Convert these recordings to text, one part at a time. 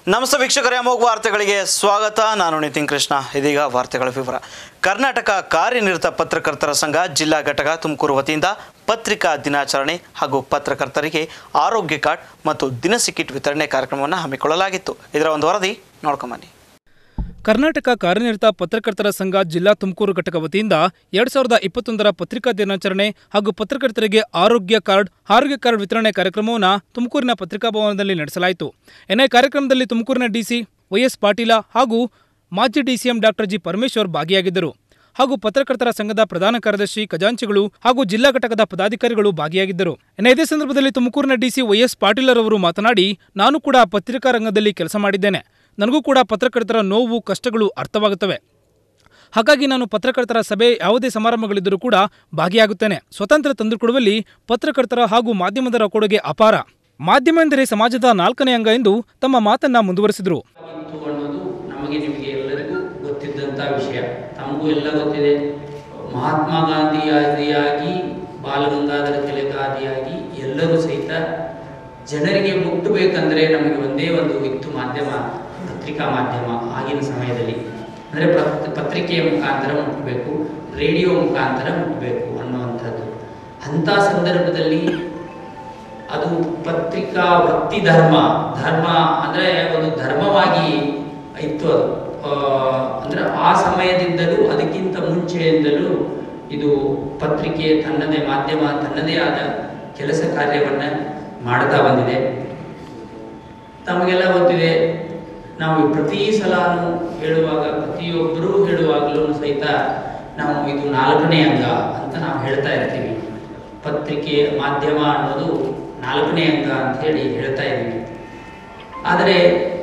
ನಮಸ್ತೆ ವೀಕ್ಷಕರೇ ಅಮೋಘ ವಾರ್ತೆಗಳಿಗೆ ಸ್ವಾಗತ ನಾನು ನಿತಿನ್ ಕೃಷ್ಣ ಇದೀಗ ವಾರ್ತೆಗಳ ವಿವರ ಕರ್ನಾಟಕ ಕಾರ್ಯನಿರತ ಪತ್ರಕರ್ತರ ಸಂಘ ಜಿಲ್ಲಾ ಘಟಕ ತುಮಕೂರು ವತಿಯಿಂದ ಪತ್ರಿಕಾ ದಿನಾಚರಣೆ ಹಾಗೂ ಪತ್ರಕರ್ತರಿಗೆ ಆರೋಗ್ಯ ಕಾರ್ಡ್ ಮತ್ತು ದಿನಸಿ ಕಿಟ್ ವಿತರಣೆ ಕಾರ್ಯಕ್ರಮವನ್ನು ಹಮ್ಮಿಕೊಳ್ಳಲಾಗಿತ್ತು ಇದರ ಒಂದು ವರದಿ ನೋಡ್ಕೊಂಬನ್ನಿ ಕರ್ನಾಟಕ ಕಾರ್ಯನಿರತ ಪತ್ರಕರ್ತರ ಸಂಘ ಜಿಲ್ಲಾ ತುಮಕೂರು ಘಟಕ ವತಿಯಿಂದ ಎರಡ್ ಸಾವಿರದ ಇಪ್ಪತ್ತೊಂದರ ಪತ್ರಿಕಾ ದಿನಾಚರಣೆ ಹಾಗೂ ಪತ್ರಕರ್ತರಿಗೆ ಆರೋಗ್ಯ ಕಾರ್ಡ್ ಆರೋಗ್ಯ ಕಾರ್ಡ್ ವಿತರಣೆ ಕಾರ್ಯಕ್ರಮವನ್ನು ತುಮಕೂರಿನ ಪತ್ರಿಕಾ ಭವನದಲ್ಲಿ ನಡೆಸಲಾಯಿತು ಎನ್ಐ ಕಾರ್ಯಕ್ರಮದಲ್ಲಿ ತುಮಕೂರಿನ ಡಿಸಿ ವೈಎಸ್ ಪಾಟೀಲ ಹಾಗೂ ಮಾಜಿ ಡಿಸಿಎಂ ಡಾಕ್ಟರ್ ಜಿ ಪರಮೇಶ್ವರ್ ಭಾಗಿಯಾಗಿದ್ದರು ಹಾಗೂ ಪತ್ರಕರ್ತರ ಸಂಘದ ಪ್ರಧಾನ ಕಾರ್ಯದರ್ಶಿ ಖಜಾಂಚಿಗಳು ಹಾಗೂ ಜಿಲ್ಲಾ ಘಟಕದ ಪದಾಧಿಕಾರಿಗಳು ಭಾಗಿಯಾಗಿದ್ದರು ಇನ್ನು ಇದೇ ಸಂದರ್ಭದಲ್ಲಿ ತುಮಕೂರಿನ ಡಿಸಿ ವೈಎಸ್ ಪಾಟೀಲರವರು ಮಾತನಾಡಿ ನಾನು ಕೂಡ ಪತ್ರಿಕಾ ರಂಗದಲ್ಲಿ ಕೆಲಸ ಮಾಡಿದ್ದೇನೆ ನನಗೂ ಕೂಡ ಪತ್ರಕರ್ತರ ನೋವು ಕಷ್ಟಗಳು ಅರ್ಥವಾಗುತ್ತವೆ ಹಾಗಾಗಿ ನಾನು ಪತ್ರಕರ್ತರ ಸಭೆ ಯಾವುದೇ ಸಮಾರಂಭಗಳಿದ್ದರೂ ಕೂಡ ಭಾಗಿಯಾಗುತ್ತೇನೆ ಸ್ವತಂತ್ರ ತಂದುಕೊಡುವಲ್ಲಿ ಪತ್ರಕರ್ತರ ಹಾಗೂ ಮಾಧ್ಯಮದರ ಕೊಡುಗೆ ಅಪಾರ ಮಾಧ್ಯಮ ಎಂದರೆ ಸಮಾಜದ ನಾಲ್ಕನೇ ಅಂಗ ಎಂದು ತಮ್ಮ ಮಾತನ್ನ ಮುಂದುವರೆಸಿದರು ಇತ್ತು ಅನ್ನೋದು ನಮಗೆ ನಿಮಗೆ ಎಲ್ಲರಿಗೂ ಗೊತ್ತಿದ್ದಂಥ ವಿಷಯ ತಮಗೂ ಎಲ್ಲ ಗೊತ್ತಿದೆ ಮಹಾತ್ಮ ಗಾಂಧಿ ಆದಿಯಾಗಿ ಬಾಲಗಂಗಾಧರ ತಿಲಕ ಆದಿಯಾಗಿ ಎಲ್ಲರೂ ಸಹಿತ ಜನರಿಗೆ ಮುಟ್ಟಬೇಕಂದ್ರೆ ನಮಗೆ ಒಂದೇ ಒಂದು ಇತ್ತು ಮಾಧ್ಯಮ ಪತ್ರಿಕಾ ಮಾಧ್ಯಮ ಆಗಿನ ಸಮಯದಲ್ಲಿ ಅಂದರೆ ಪತ್ರಿಕೆಯ ಮುಖಾಂತರ ಮುಟ್ಟಬೇಕು ರೇಡಿಯೋ ಮುಖಾಂತರ ಮುಟ್ಟಬೇಕು ಅನ್ನುವಂಥದ್ದು ಅಂಥ ಸಂದರ್ಭದಲ್ಲಿ ಅದು ಪತ್ರಿಕಾ ವೃತ್ತಿ ಧರ್ಮ ಧರ್ಮ ಅಂದರೆ ಒಂದು ಧರ್ಮವಾಗಿ ಇತ್ತು ಅದು ಆ, ಅಂದ್ರೆ ಆ ಸಮಯದಿಂದಲೂ ಅದಕ್ಕಿಂತ ಮುಂಚೆಯಿಂದಲೂ ಇದು ಪತ್ರಿಕೆ ತನ್ನದೇ ಮಾಧ್ಯಮ ತನ್ನದೇ ಆದ ಕೆಲಸ ಕಾರ್ಯವನ್ನು ಮಾಡ್ತಾ ಬಂದಿದೆ ತಮಗೆಲ್ಲ ಗೊತ್ತಿದೆ ನಾವು ಪ್ರತಿ ಸಲಾನು ಹೇಳುವಾಗ ಪ್ರತಿಯೊಬ್ಬರೂ ಹೇಳುವಾಗಲೂ ಸಹಿತ ನಾವು ಇದು ನಾಲ್ಕನೇ ಅಂಗ ಅಂತ ನಾವು ಹೇಳ್ತಾ ಇರ್ತೀವಿ ಪತ್ರಿಕೆ ಮಾಧ್ಯಮ ಅನ್ನೋದು ನಾಲ್ಕನೇ ಅಂಗ ಅಂತ ಹೇಳಿ ಹೇಳ್ತಾ ಇದ್ದೀವಿ ಆದರೆ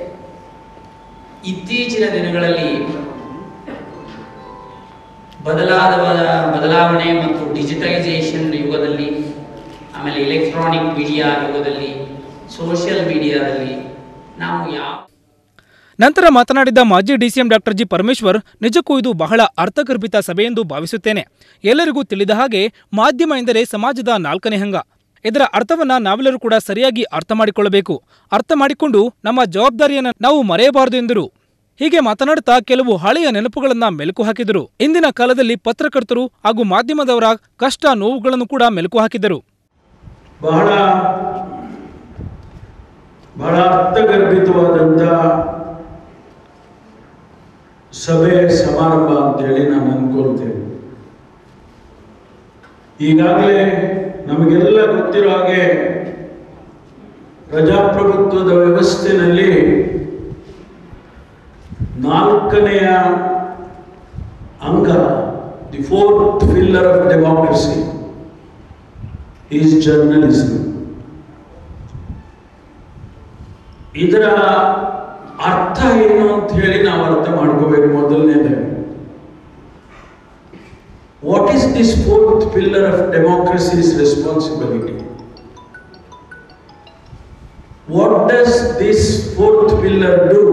ಇತ್ತೀಚಿನ ದಿನಗಳಲ್ಲಿ ಬದಲಾದ ಬದಲಾವಣೆ ಮತ್ತು ಡಿಜಿಟೈಸೇಷನ್ ಯುಗದಲ್ಲಿ ಆಮೇಲೆ ಎಲೆಕ್ಟ್ರಾನಿಕ್ ಮೀಡಿಯಾ ಯುಗದಲ್ಲಿ ಸೋಷಿಯಲ್ ಮೀಡಿಯಾದಲ್ಲಿ ನಾವು ಯಾವ ನಂತರ ಮಾತನಾಡಿದ ಮಾಜಿ ಡಿಸಿಎಂ ಡಾಕ್ಟರ್ ಜಿ ಪರಮೇಶ್ವರ್ ನಿಜಕ್ಕೂ ಇದು ಬಹಳ ಅರ್ಥಗರ್ಭಿತ ಸಭೆ ಎಂದು ಭಾವಿಸುತ್ತೇನೆ ಎಲ್ಲರಿಗೂ ತಿಳಿದ ಹಾಗೆ ಮಾಧ್ಯಮ ಎಂದರೆ ಸಮಾಜದ ನಾಲ್ಕನೇ ಅಂಗ ಇದರ ಅರ್ಥವನ್ನ ನಾವೆಲ್ಲರೂ ಕೂಡ ಸರಿಯಾಗಿ ಅರ್ಥ ಮಾಡಿಕೊಳ್ಳಬೇಕು ಅರ್ಥ ಮಾಡಿಕೊಂಡು ನಮ್ಮ ಜವಾಬ್ದಾರಿಯನ್ನ ನಾವು ಮರೆಯಬಾರದು ಎಂದರು ಹೀಗೆ ಮಾತನಾಡುತ್ತಾ ಕೆಲವು ಹಳೆಯ ನೆನಪುಗಳನ್ನ ಮೆಲುಕು ಹಾಕಿದರು ಇಂದಿನ ಕಾಲದಲ್ಲಿ ಪತ್ರಕರ್ತರು ಹಾಗೂ ಮಾಧ್ಯಮದವರ ಕಷ್ಟ ನೋವುಗಳನ್ನು ಕೂಡ ಮೆಲುಕು ಹಾಕಿದರು ಬಹಳ ಬಹಳ ಅರ್ಥಗರ್ಭಿತವಾದಂಥ ಸಭೆ ಸಮಾರಂಭ ಅಂತೇಳಿ ನಾನು ಅನ್ಕೊಳ್ತೇನೆ ಈಗಾಗಲೇ ನಮಗೆಲ್ಲ ಗೊತ್ತಿರೋ ಹಾಗೆ ಪ್ರಜಾಪ್ರಭುತ್ವದ ವ್ಯವಸ್ಥೆಯಲ್ಲಿ ನಾಲ್ಕನೆಯ ಅಂಗ the fourth pillar of democracy is journalism ಇದರ ಅರ್ಥ ಏನು ಅಂತ ಹೇಳಿ ನಾವು ಅರ್ಥ ಮಾಡ್ಕೋಬೇಕು ಮೊದಲನೇದಾಗಿ what is this fourth pillar of democracy's responsibility what does this fourth pillar do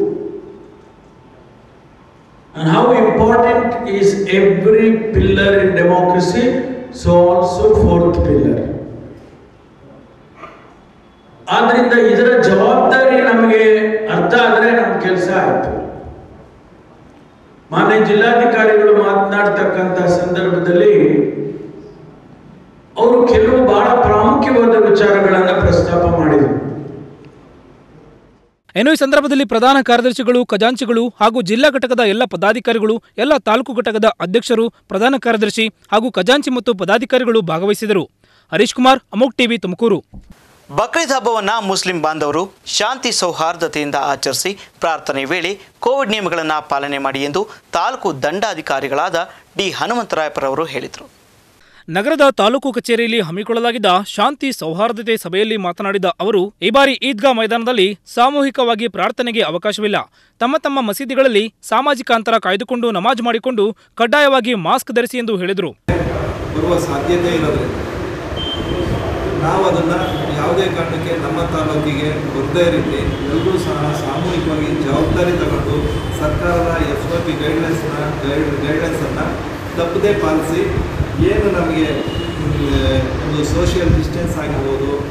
And how important is every pillar in democracy, so also fourth pillar. ಆದ್ರಿಂದ ಇದರ ಜವಾಬ್ದಾರಿ ನಮಗೆ ಅರ್ಥ ಆದರೆ ನಮ್ಮ ಕೆಲಸ ಆಯ್ತು ಮಾನ್ಯ ಜಿಲ್ಲಾಧಿಕಾರಿಗಳು ಮಾತನಾಡ್ತಕ್ಕಂಥ ಸಂದರ್ಭದಲ್ಲಿ ಅವರು ಕೆಲವು ಬಹಳ ಪ್ರಾಮುಖ್ಯವಾದ ವಿಚಾರಗಳನ್ನು ಪ್ರಸ್ತಾಪ ಮಾಡಿದರು ಇನ್ನು ಈ ಸಂದರ್ಭದಲ್ಲಿ ಪ್ರಧಾನ ಕಾರ್ಯದರ್ಶಿಗಳು ಖಜಾಂಚಿಗಳು ಹಾಗೂ ಜಿಲ್ಲಾ ಘಟಕದ ಎಲ್ಲ ಪದಾಧಿಕಾರಿಗಳು ಎಲ್ಲ ತಾಲೂಕು ಘಟಕದ ಅಧ್ಯಕ್ಷರು ಪ್ರಧಾನ ಕಾರ್ಯದರ್ಶಿ ಹಾಗೂ ಖಜಾಂಚಿ ಮತ್ತು ಪದಾಧಿಕಾರಿಗಳು ಭಾಗವಹಿಸಿದರು ಹರೀಶ್ ಕುಮಾರ್ ಅಮೋಕ್ ಟಿವಿ ತುಮಕೂರು ಬಕ್ರೀದ್ ಹಬ್ಬವನ್ನು ಮುಸ್ಲಿಂ ಬಾಂಧವರು ಶಾಂತಿ ಸೌಹಾರ್ದತೆಯಿಂದ ಆಚರಿಸಿ ಪ್ರಾರ್ಥನೆ ವೇಳೆ ಕೋವಿಡ್ ನಿಯಮಗಳನ್ನು ಪಾಲನೆ ಮಾಡಿ ಎಂದು ತಾಲೂಕು ದಂಡಾಧಿಕಾರಿಗಳಾದ ಡಿ ಹನುಮಂತರಾಯಪುರವರು ಹೇಳಿದರು ನಗರದ ತಾಲೂಕು ಕಚೇರಿಯಲ್ಲಿ ಹಮ್ಮಿಕೊಳ್ಳಲಾಗಿದ್ದ ಶಾಂತಿ ಸೌಹಾರ್ದತೆ ಸಭೆಯಲ್ಲಿ ಮಾತನಾಡಿದ ಅವರು ಈ ಬಾರಿ ಈದ್ಗಾ ಮೈದಾನದಲ್ಲಿ ಸಾಮೂಹಿಕವಾಗಿ ಪ್ರಾರ್ಥನೆಗೆ ಅವಕಾಶವಿಲ್ಲ ತಮ್ಮ ತಮ್ಮ ಮಸೀದಿಗಳಲ್ಲಿ ಸಾಮಾಜಿಕ ಅಂತರ ಕಾಯ್ದುಕೊಂಡು ನಮಾಜ್ ಮಾಡಿಕೊಂಡು ಕಡ್ಡಾಯವಾಗಿ ಮಾಸ್ಕ್ ಧರಿಸಿ ಎಂದು ಹೇಳಿದರು ಬರುವ ಸಾಧ್ಯತೆ ಇರೋದ್ರಿಂದ ನಾವು ಅದನ್ನು ಯಾವುದೇ ಕಾರಣಕ್ಕೆ ನಮ್ಮ ತಾಲೂಕಿಗೆ ಬರದೇ ರೀತಿ ಎಲ್ಲರೂ ಸಹ ಸಾಮೂಹಿಕವಾಗಿ ಜವಾಬ್ದಾರಿ ತಗೊಂಡು ಸರ್ಕಾರದ ಎಫ್ ಒ ಪಿ ಗೈಡ್ಲೈನ್ಸ್ನ ಗೈಡ್ ಗೈಡ್ಲೈನ್ಸನ್ನು ತಪ್ಪದೇ ಪಾಲಿಸಿ ಏನು ನಮಗೆ ಮ್, ಒಂದು ಸೋಷಿಯಲ್ ಡಿಸ್ಟೆನ್ಸ್ ಆಗಿರ್ಬೋದು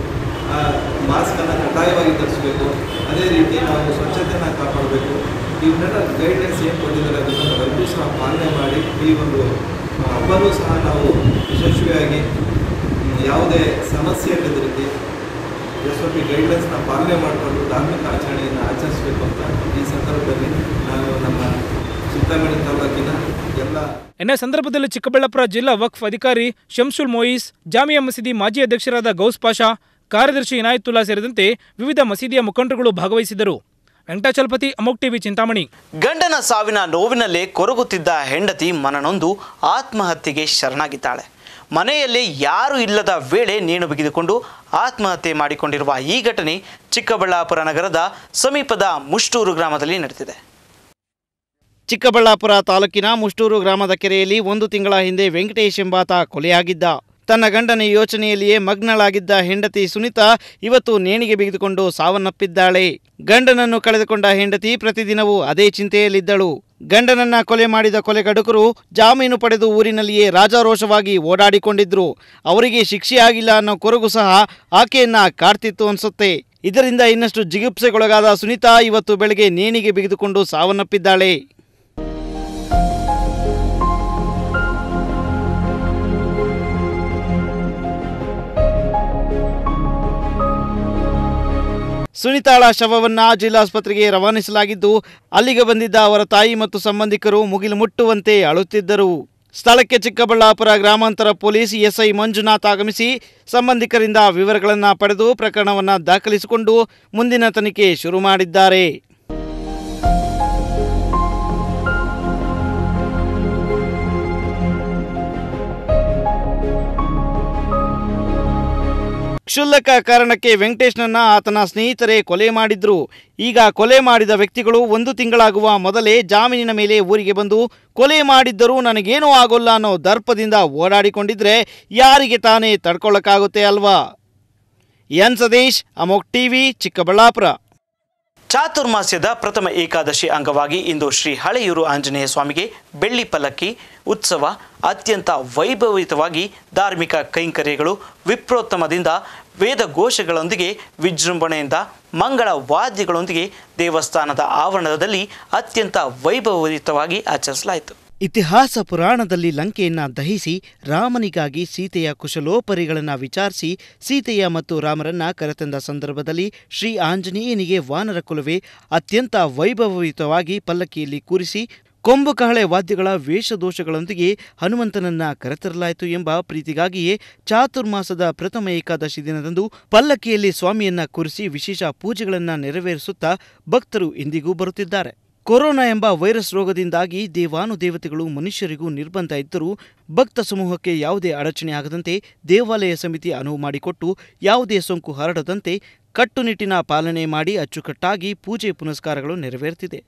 ಮಾಸ್ಕನ್ನು ಕಡ್ಡಾಯವಾಗಿ ಧರಿಸಬೇಕು ಅದೇ ರೀತಿ ನಾವು ಸ್ವಚ್ಛತೆಯನ್ನು ಕಾಪಾಡಬೇಕು ಇವನ್ನೆಲ್ಲ ಗೈಡ್ಲೈನ್ಸ್ ಏನು ಕೊಟ್ಟಿದ್ದಾರೆ ಅದನ್ನು ನಾವೆಲ್ಲರೂ ಸಹ ಪಾಲನೆ ಮಾಡಿ ಈ ಒಂದು ಹಬ್ಬನೂ ಸಹ ನಾವು ಯಶಸ್ವಿಯಾಗಿ ಹ್ಮ್, ಯಾವುದೇ ಸಮಸ್ಯೆ ಇಲ್ಲದ ರೀತಿ ಎಸ್ ಒ ಪಿ ಗೈಡ್ಲೈನ್ಸ್ನ ಪಾಲನೆ ಮಾಡಿಕೊಂಡು ಧಾರ್ಮಿಕ ಆಚರಣೆಯನ್ನು ಆಚರಿಸಬೇಕು ಅಂತ ಈ ಸಂದರ್ಭದಲ್ಲಿ ನಾವು ನಮ್ಮ ಚಿಂತಾಮಣಿ ತಾಲೂಕಿನ ಎಲ್ಲ ಇನ್ನು ಸಂದರ್ಭದಲ್ಲಿ ಚಿಕ್ಕಬಳ್ಳಾಪುರ ಜಿಲ್ಲಾ ವಕ್ಫ್ ಅಧಿಕಾರಿ ಶಂಸುಲ್ ಮೊಯಿಸ್ ಜಾಮಿಯಾ ಮಸೀದಿ ಮಾಜಿ ಅಧ್ಯಕ್ಷರಾದ ಗೌಸ್ ಪಾಷಾ ಕಾರ್ಯದರ್ಶಿ ಇನಾಯತುಲ್ಲಾ ಸೇರಿದಂತೆ ವಿವಿಧ ಮಸೀದಿಯ ಮುಖಂಡರುಗಳು ಭಾಗವಹಿಸಿದರು ವೆಂಕಟಾಚಲಪತಿ ಅಮೋಕ್ ಟಿವಿ ಚಿಂತಾಮಣಿ ಗಂಡನ ಸಾವಿನ ನೋವಿನಲ್ಲೇ ಕೊರಗುತ್ತಿದ್ದ ಹೆಂಡತಿ ಮನನೊಂದು ಆತ್ಮಹತ್ಯೆಗೆ ಶರಣಾಗಿದ್ದಾಳೆ ಮನೆಯಲ್ಲಿ ಯಾರೂ ಇಲ್ಲದ ವೇಳೆ ನೇಣು ಬಿಗಿದುಕೊಂಡು ಆತ್ಮಹತ್ಯೆ ಮಾಡಿಕೊಂಡಿರುವ ಈ ಘಟನೆ ಚಿಕ್ಕಬಳ್ಳಾಪುರ ನಗರದ ಸಮೀಪದ ಮುಷ್ಟೂರು ಗ್ರಾಮದಲ್ಲಿ ನಡೆದಿದೆ ಚಿಕ್ಕಬಳ್ಳಾಪುರ ತಾಲೂಕಿನ ಮುಷ್ಟೂರು ಗ್ರಾಮದ ಕೆರೆಯಲ್ಲಿ ಒಂದು ತಿಂಗಳ ಹಿಂದೆ ವೆಂಕಟೇಶ್ ಎಂಬಾತ ಕೊಲೆಯಾಗಿದ್ದ ತನ್ನ ಗಂಡನ ಯೋಚನೆಯಲ್ಲಿಯೇ ಮಗ್ನಳಾಗಿದ್ದ ಹೆಂಡತಿ ಸುನಿತಾ ಇವತ್ತು ನೇಣಿಗೆ ಬಿಗಿದುಕೊಂಡು ಸಾವನ್ನಪ್ಪಿದ್ದಾಳೆ ಗಂಡನನ್ನು ಕಳೆದುಕೊಂಡ ಹೆಂಡತಿ ಪ್ರತಿದಿನವೂ ಅದೇ ಚಿಂತೆಯಲ್ಲಿದ್ದಳು ಗಂಡನನ್ನ ಕೊಲೆ ಮಾಡಿದ ಕೊಲೆಗಡುಕರು ಜಾಮೀನು ಪಡೆದು ಊರಿನಲ್ಲಿಯೇ ರಾಜಾರೋಷವಾಗಿ ಓಡಾಡಿಕೊಂಡಿದ್ರು ಅವರಿಗೆ ಶಿಕ್ಷೆಯಾಗಿಲ್ಲ ಅನ್ನೋ ಕೊರಗು ಸಹ ಆಕೆಯನ್ನ ಕಾಡ್ತಿತ್ತು ಅನ್ಸುತ್ತೆ ಇದರಿಂದ ಇನ್ನಷ್ಟು ಜಿಗುಪ್ಸೆಗೊಳಗಾದ ಸುನಿತಾ ಇವತ್ತು ಬೆಳಗ್ಗೆ ನೇಣಿಗೆ ಬಿಗಿದುಕೊಂಡು ಸಾವನ್ನಪ್ಪಿದ್ದಾಳೆ ಸುನಿತಾಳ ಶವವನ್ನ ಜಿಲ್ಲಾಸ್ಪತ್ರೆಗೆ ರವಾನಿಸಲಾಗಿದ್ದು ಅಲ್ಲಿಗೆ ಬಂದಿದ್ದ ಅವರ ತಾಯಿ ಮತ್ತು ಸಂಬಂಧಿಕರು ಮುಗಿಲು ಮುಟ್ಟುವಂತೆ ಅಳುತ್ತಿದ್ದರು ಸ್ಥಳಕ್ಕೆ ಚಿಕ್ಕಬಳ್ಳಾಪುರ ಗ್ರಾಮಾಂತರ ಪೊಲೀಸ್ ಎಸ್ಐ ಮಂಜುನಾಥ್ ಆಗಮಿಸಿ ಸಂಬಂಧಿಕರಿಂದ ವಿವರಗಳನ್ನು ಪಡೆದು ಪ್ರಕರಣವನ್ನು ದಾಖಲಿಸಿಕೊಂಡು ಮುಂದಿನ ತನಿಖೆ ಶುರು ಮಾಡಿದ್ದಾರೆ ಕ್ಷುಲ್ಲಕ ಕಾರಣಕ್ಕೆ ವೆಂಕಟೇಶ್ನನ್ನ ಆತನ ಸ್ನೇಹಿತರೇ ಕೊಲೆ ಮಾಡಿದ್ರು ಈಗ ಕೊಲೆ ಮಾಡಿದ ವ್ಯಕ್ತಿಗಳು ಒಂದು ತಿಂಗಳಾಗುವ ಮೊದಲೇ ಜಾಮೀನಿನ ಮೇಲೆ ಊರಿಗೆ ಬಂದು ಕೊಲೆ ಮಾಡಿದ್ದರೂ ನನಗೇನೂ ಆಗೋಲ್ಲ ಅನ್ನೋ ದರ್ಪದಿಂದ ಓಡಾಡಿಕೊಂಡಿದ್ರೆ ಯಾರಿಗೆ ತಾನೇ ತಡ್ಕೊಳ್ಳೋಕ್ಕಾಗುತ್ತೆ ಅಲ್ವಾ ಎನ್ ಸತೀಶ್ ಅಮೋಕ್ ಟಿವಿ ಚಿಕ್ಕಬಳ್ಳಾಪುರ ಚಾತುರ್ಮಾಸ್ಯದ ಪ್ರಥಮ ಏಕಾದಶಿ ಅಂಗವಾಗಿ ಇಂದು ಶ್ರೀ ಹಳೆಯೂರು ಆಂಜನೇಯ ಸ್ವಾಮಿಗೆ ಬೆಳ್ಳಿ ಪಲ್ಲಕ್ಕಿ ಉತ್ಸವ ಅತ್ಯಂತ ವೈಭವಿತವಾಗಿ ಧಾರ್ಮಿಕ ಕೈಂಕರ್ಯಗಳು ವಿಪ್ರೋತ್ತಮದಿಂದ ವೇದ ಘೋಷಗಳೊಂದಿಗೆ ವಿಜೃಂಭಣೆಯಿಂದ ಮಂಗಳ ವಾದ್ಯಗಳೊಂದಿಗೆ ದೇವಸ್ಥಾನದ ಆವರಣದಲ್ಲಿ ಅತ್ಯಂತ ವೈಭವಯುತವಾಗಿ ಆಚರಿಸಲಾಯಿತು ಇತಿಹಾಸ ಪುರಾಣದಲ್ಲಿ ಲಂಕೆಯನ್ನ ದಹಿಸಿ ರಾಮನಿಗಾಗಿ ಸೀತೆಯ ಕುಶಲೋಪರಿಗಳನ್ನು ವಿಚಾರಿಸಿ ಸೀತೆಯ ಮತ್ತು ರಾಮರನ್ನ ಕರೆತಂದ ಸಂದರ್ಭದಲ್ಲಿ ಶ್ರೀ ಆಂಜನೇಯನಿಗೆ ವಾನರ ಕುಲವೇ ಅತ್ಯಂತ ವೈಭವಯುತವಾಗಿ ಪಲ್ಲಕ್ಕಿಯಲ್ಲಿ ಕೂರಿಸಿ ಕೊಂಬು ಕಹಳೆ ವಾದ್ಯಗಳ ವೇಷದೋಷಗಳೊಂದಿಗೆ ಹನುಮಂತನನ್ನ ಕರೆತರಲಾಯಿತು ಎಂಬ ಪ್ರೀತಿಗಾಗಿಯೇ ಚಾತುರ್ಮಾಸದ ಪ್ರಥಮ ಏಕಾದಶಿ ದಿನದಂದು ಪಲ್ಲಕ್ಕಿಯಲ್ಲಿ ಸ್ವಾಮಿಯನ್ನ ಕೂರಿಸಿ ವಿಶೇಷ ಪೂಜೆಗಳನ್ನ ನೆರವೇರಿಸುತ್ತಾ ಭಕ್ತರು ಇಂದಿಗೂ ಬರುತ್ತಿದ್ದಾರೆ ಕೊರೋನಾ ಎಂಬ ವೈರಸ್ ರೋಗದಿಂದಾಗಿ ದೇವಾನುದೇವತೆಗಳು ಮನುಷ್ಯರಿಗೂ ನಿರ್ಬಂಧ ಇದ್ದರೂ ಭಕ್ತ ಸಮೂಹಕ್ಕೆ ಯಾವುದೇ ಅಡಚಣೆ ಆಗದಂತೆ ದೇವಾಲಯ ಸಮಿತಿ ಅನುವು ಮಾಡಿಕೊಟ್ಟು ಯಾವುದೇ ಸೋಂಕು ಹರಡದಂತೆ ಕಟ್ಟುನಿಟ್ಟಿನ ಪಾಲನೆ ಮಾಡಿ ಅಚ್ಚುಕಟ್ಟಾಗಿ ಪೂಜೆ ಪುನಸ್ಕಾರಗಳು ನೆರವೇರುತ್ತಿದೆ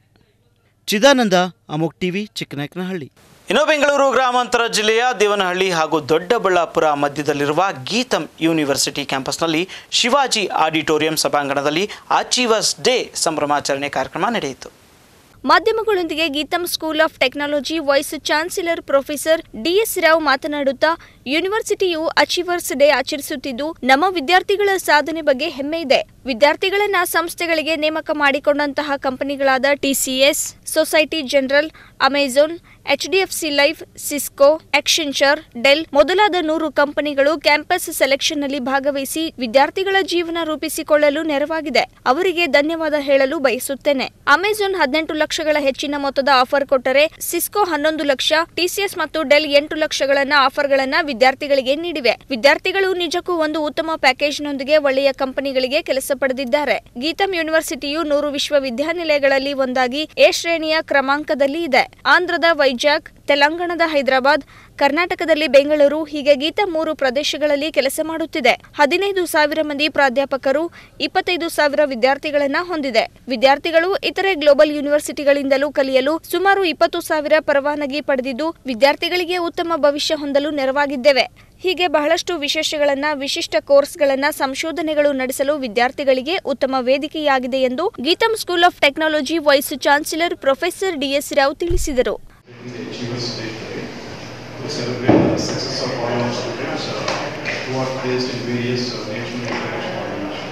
ಚಿದಾನಂದ ಅಮೋಕ್ ಟಿವಿ ಚಿಕ್ಕನಾಯಕನಹಳ್ಳಿ ಇನ್ನು ಬೆಂಗಳೂರು ಗ್ರಾಮಾಂತರ ಜಿಲ್ಲೆಯ ದೇವನಹಳ್ಳಿ ಹಾಗೂ ದೊಡ್ಡಬಳ್ಳಾಪುರ ಮಧ್ಯದಲ್ಲಿರುವ ಗೀತಂ ಯೂನಿವರ್ಸಿಟಿ ಕ್ಯಾಂಪಸ್ನಲ್ಲಿ ಶಿವಾಜಿ ಆಡಿಟೋರಿಯಂ ಸಭಾಂಗಣದಲ್ಲಿ ಅಚೀವರ್ಸ್ ಡೇ ಸಂಭ್ರಮಾಚರಣೆ ಕಾರ್ಯಕ್ರಮ ನಡೆಯಿತು ಮಾಧ್ಯಮಗಳೊಂದಿಗೆ GITAM school of technology vice chancellor professor DS Rao ಮಾತನಾಡುತ್ತಾ ಯೂನಿವರ್ಸಿಟಿಯು ಅಚೀವರ್ಸ್ ಡೇ ಆಚರಿಸುತ್ತಿದ್ದು ನಮ್ಮ ವಿದ್ಯಾರ್ಥಿಗಳ ಸಾಧನೆ ಬಗ್ಗೆ ಹೆಮ್ಮೆ ಇದೆ ವಿದ್ಯಾರ್ಥಿಗಳನ್ನ ಸಂಸ್ಥೆಗಳಿಗೆ ನೇಮಕ ಮಾಡಿಕೊಂಡಂತಹ ಕಂಪನಿಗಳಾದ TCS society general Amazon HDFC life Cisco Accenture Dell ಮೊದಲಾದ ನೂರು ಕಂಪನಿಗಳು ಕ್ಯಾಂಪಸ್ ಸೆಲೆಕ್ಷನ್ನಲ್ಲಿ ಭಾಗವಹಿಸಿ ವಿದ್ಯಾರ್ಥಿಗಳ ಜೀವನ ರೂಪಿಸಿಕೊಳ್ಳಲು ನೆರವಾಗಿದೆ ಅವರಿಗೆ ಧನ್ಯವಾದ ಹೇಳಲು ಬಯಸುತ್ತೇನೆ ಅಮೆಜಾನ್ ಹದಿನೆಂಟು ಲಕ್ಷಗಳ ಹೆಚ್ಚಿನ ಮೊತ್ತದ ಆಫರ್ ಕೊಟ್ಟರೆ ಸಿಸ್ಕೋ ಹನ್ನೊಂದು ಲಕ್ಷ ಟಿಸಿಎಸ್ ಮತ್ತು ಡೆಲ್ ಎಂಟು ಲಕ್ಷಗಳನ್ನ ಆಫರ್ಗಳನ್ನ ವಿದ್ಯಾರ್ಥಿಗಳಿಗೆ ನೀಡಿವೆ ವಿದ್ಯಾರ್ಥಿಗಳು ನಿಜಕ್ಕೂ ಒಂದು ಉತ್ತಮ ಪ್ಯಾಕೇಜ್ನೊಂದಿಗೆ ಒಳ್ಳೆಯ ಕಂಪನಿಗಳಿಗೆ ಕೆಲಸ ಪಡೆದಿದ್ದಾರೆ ಗೀತಂ ಯೂನಿವರ್ಸಿಟಿಯು ನೂರು ವಿಶ್ವವಿದ್ಯಾನಿಲಯಗಳಲ್ಲಿ ಒಂದಾಗಿ ಎ ಶ್ರೇಣಿಯ ಕ್ರಮಾಂಕದಲ್ಲಿ ಇದೆ ಆಂಧ್ರದ ವೈಜಾಗ್ ತೆಲಂಗಾಣದ ಹೈದರಾಬಾದ್ ಕರ್ನಾಟಕದಲ್ಲಿ ಬೆಂಗಳೂರು ಹೀಗೆ ಗೀತ ಮೂರು ಪ್ರದೇಶಗಳಲ್ಲಿ ಕೆಲಸ ಮಾಡುತ್ತಿದೆ ಹದಿನೈದು ಸಾವಿರ ಮಂದಿ ಪ್ರಾಧ್ಯಾಪಕರು ಇಪ್ಪತ್ತೈದು ಸಾವಿರ ವಿದ್ಯಾರ್ಥಿಗಳನ್ನ ಹೊಂದಿದೆ ವಿದ್ಯಾರ್ಥಿಗಳು ಇತರೆ ಗ್ಲೋಬಲ್ ಯೂನಿವರ್ಸಿಟಿಗಳಿಂದಲೂ ಕಲಿಯಲು ಸುಮಾರು ಇಪ್ಪತ್ತು ಸಾವಿರ ಪರವಾನಗಿ ಪಡೆದಿದ್ದು ವಿದ್ಯಾರ್ಥಿಗಳಿಗೆ ಉತ್ತಮ ಭವಿಷ್ಯ ಹೊಂದಲು ನೆರವಾಗಿದ್ದೇವೆ ಹೀಗೆ ಬಹಳಷ್ಟು ವಿಶೇಷಗಳನ್ನ ವಿಶಿಷ್ಟ ಕೋರ್ಸ್ಗಳನ್ನ ಸಂಶೋಧನೆಗಳು ನಡೆಸಲು ವಿದ್ಯಾರ್ಥಿಗಳಿಗೆ ಉತ್ತಮ ವೇದಿಕೆಯಾಗಿದೆ ಎಂದು GITAM school of technology vice chancellor professor DS Rao ತಿಳಿಸಿದರು the Achievers Day today to celebrate the success of all our students uh, who are placed in various uh, national and international organizations.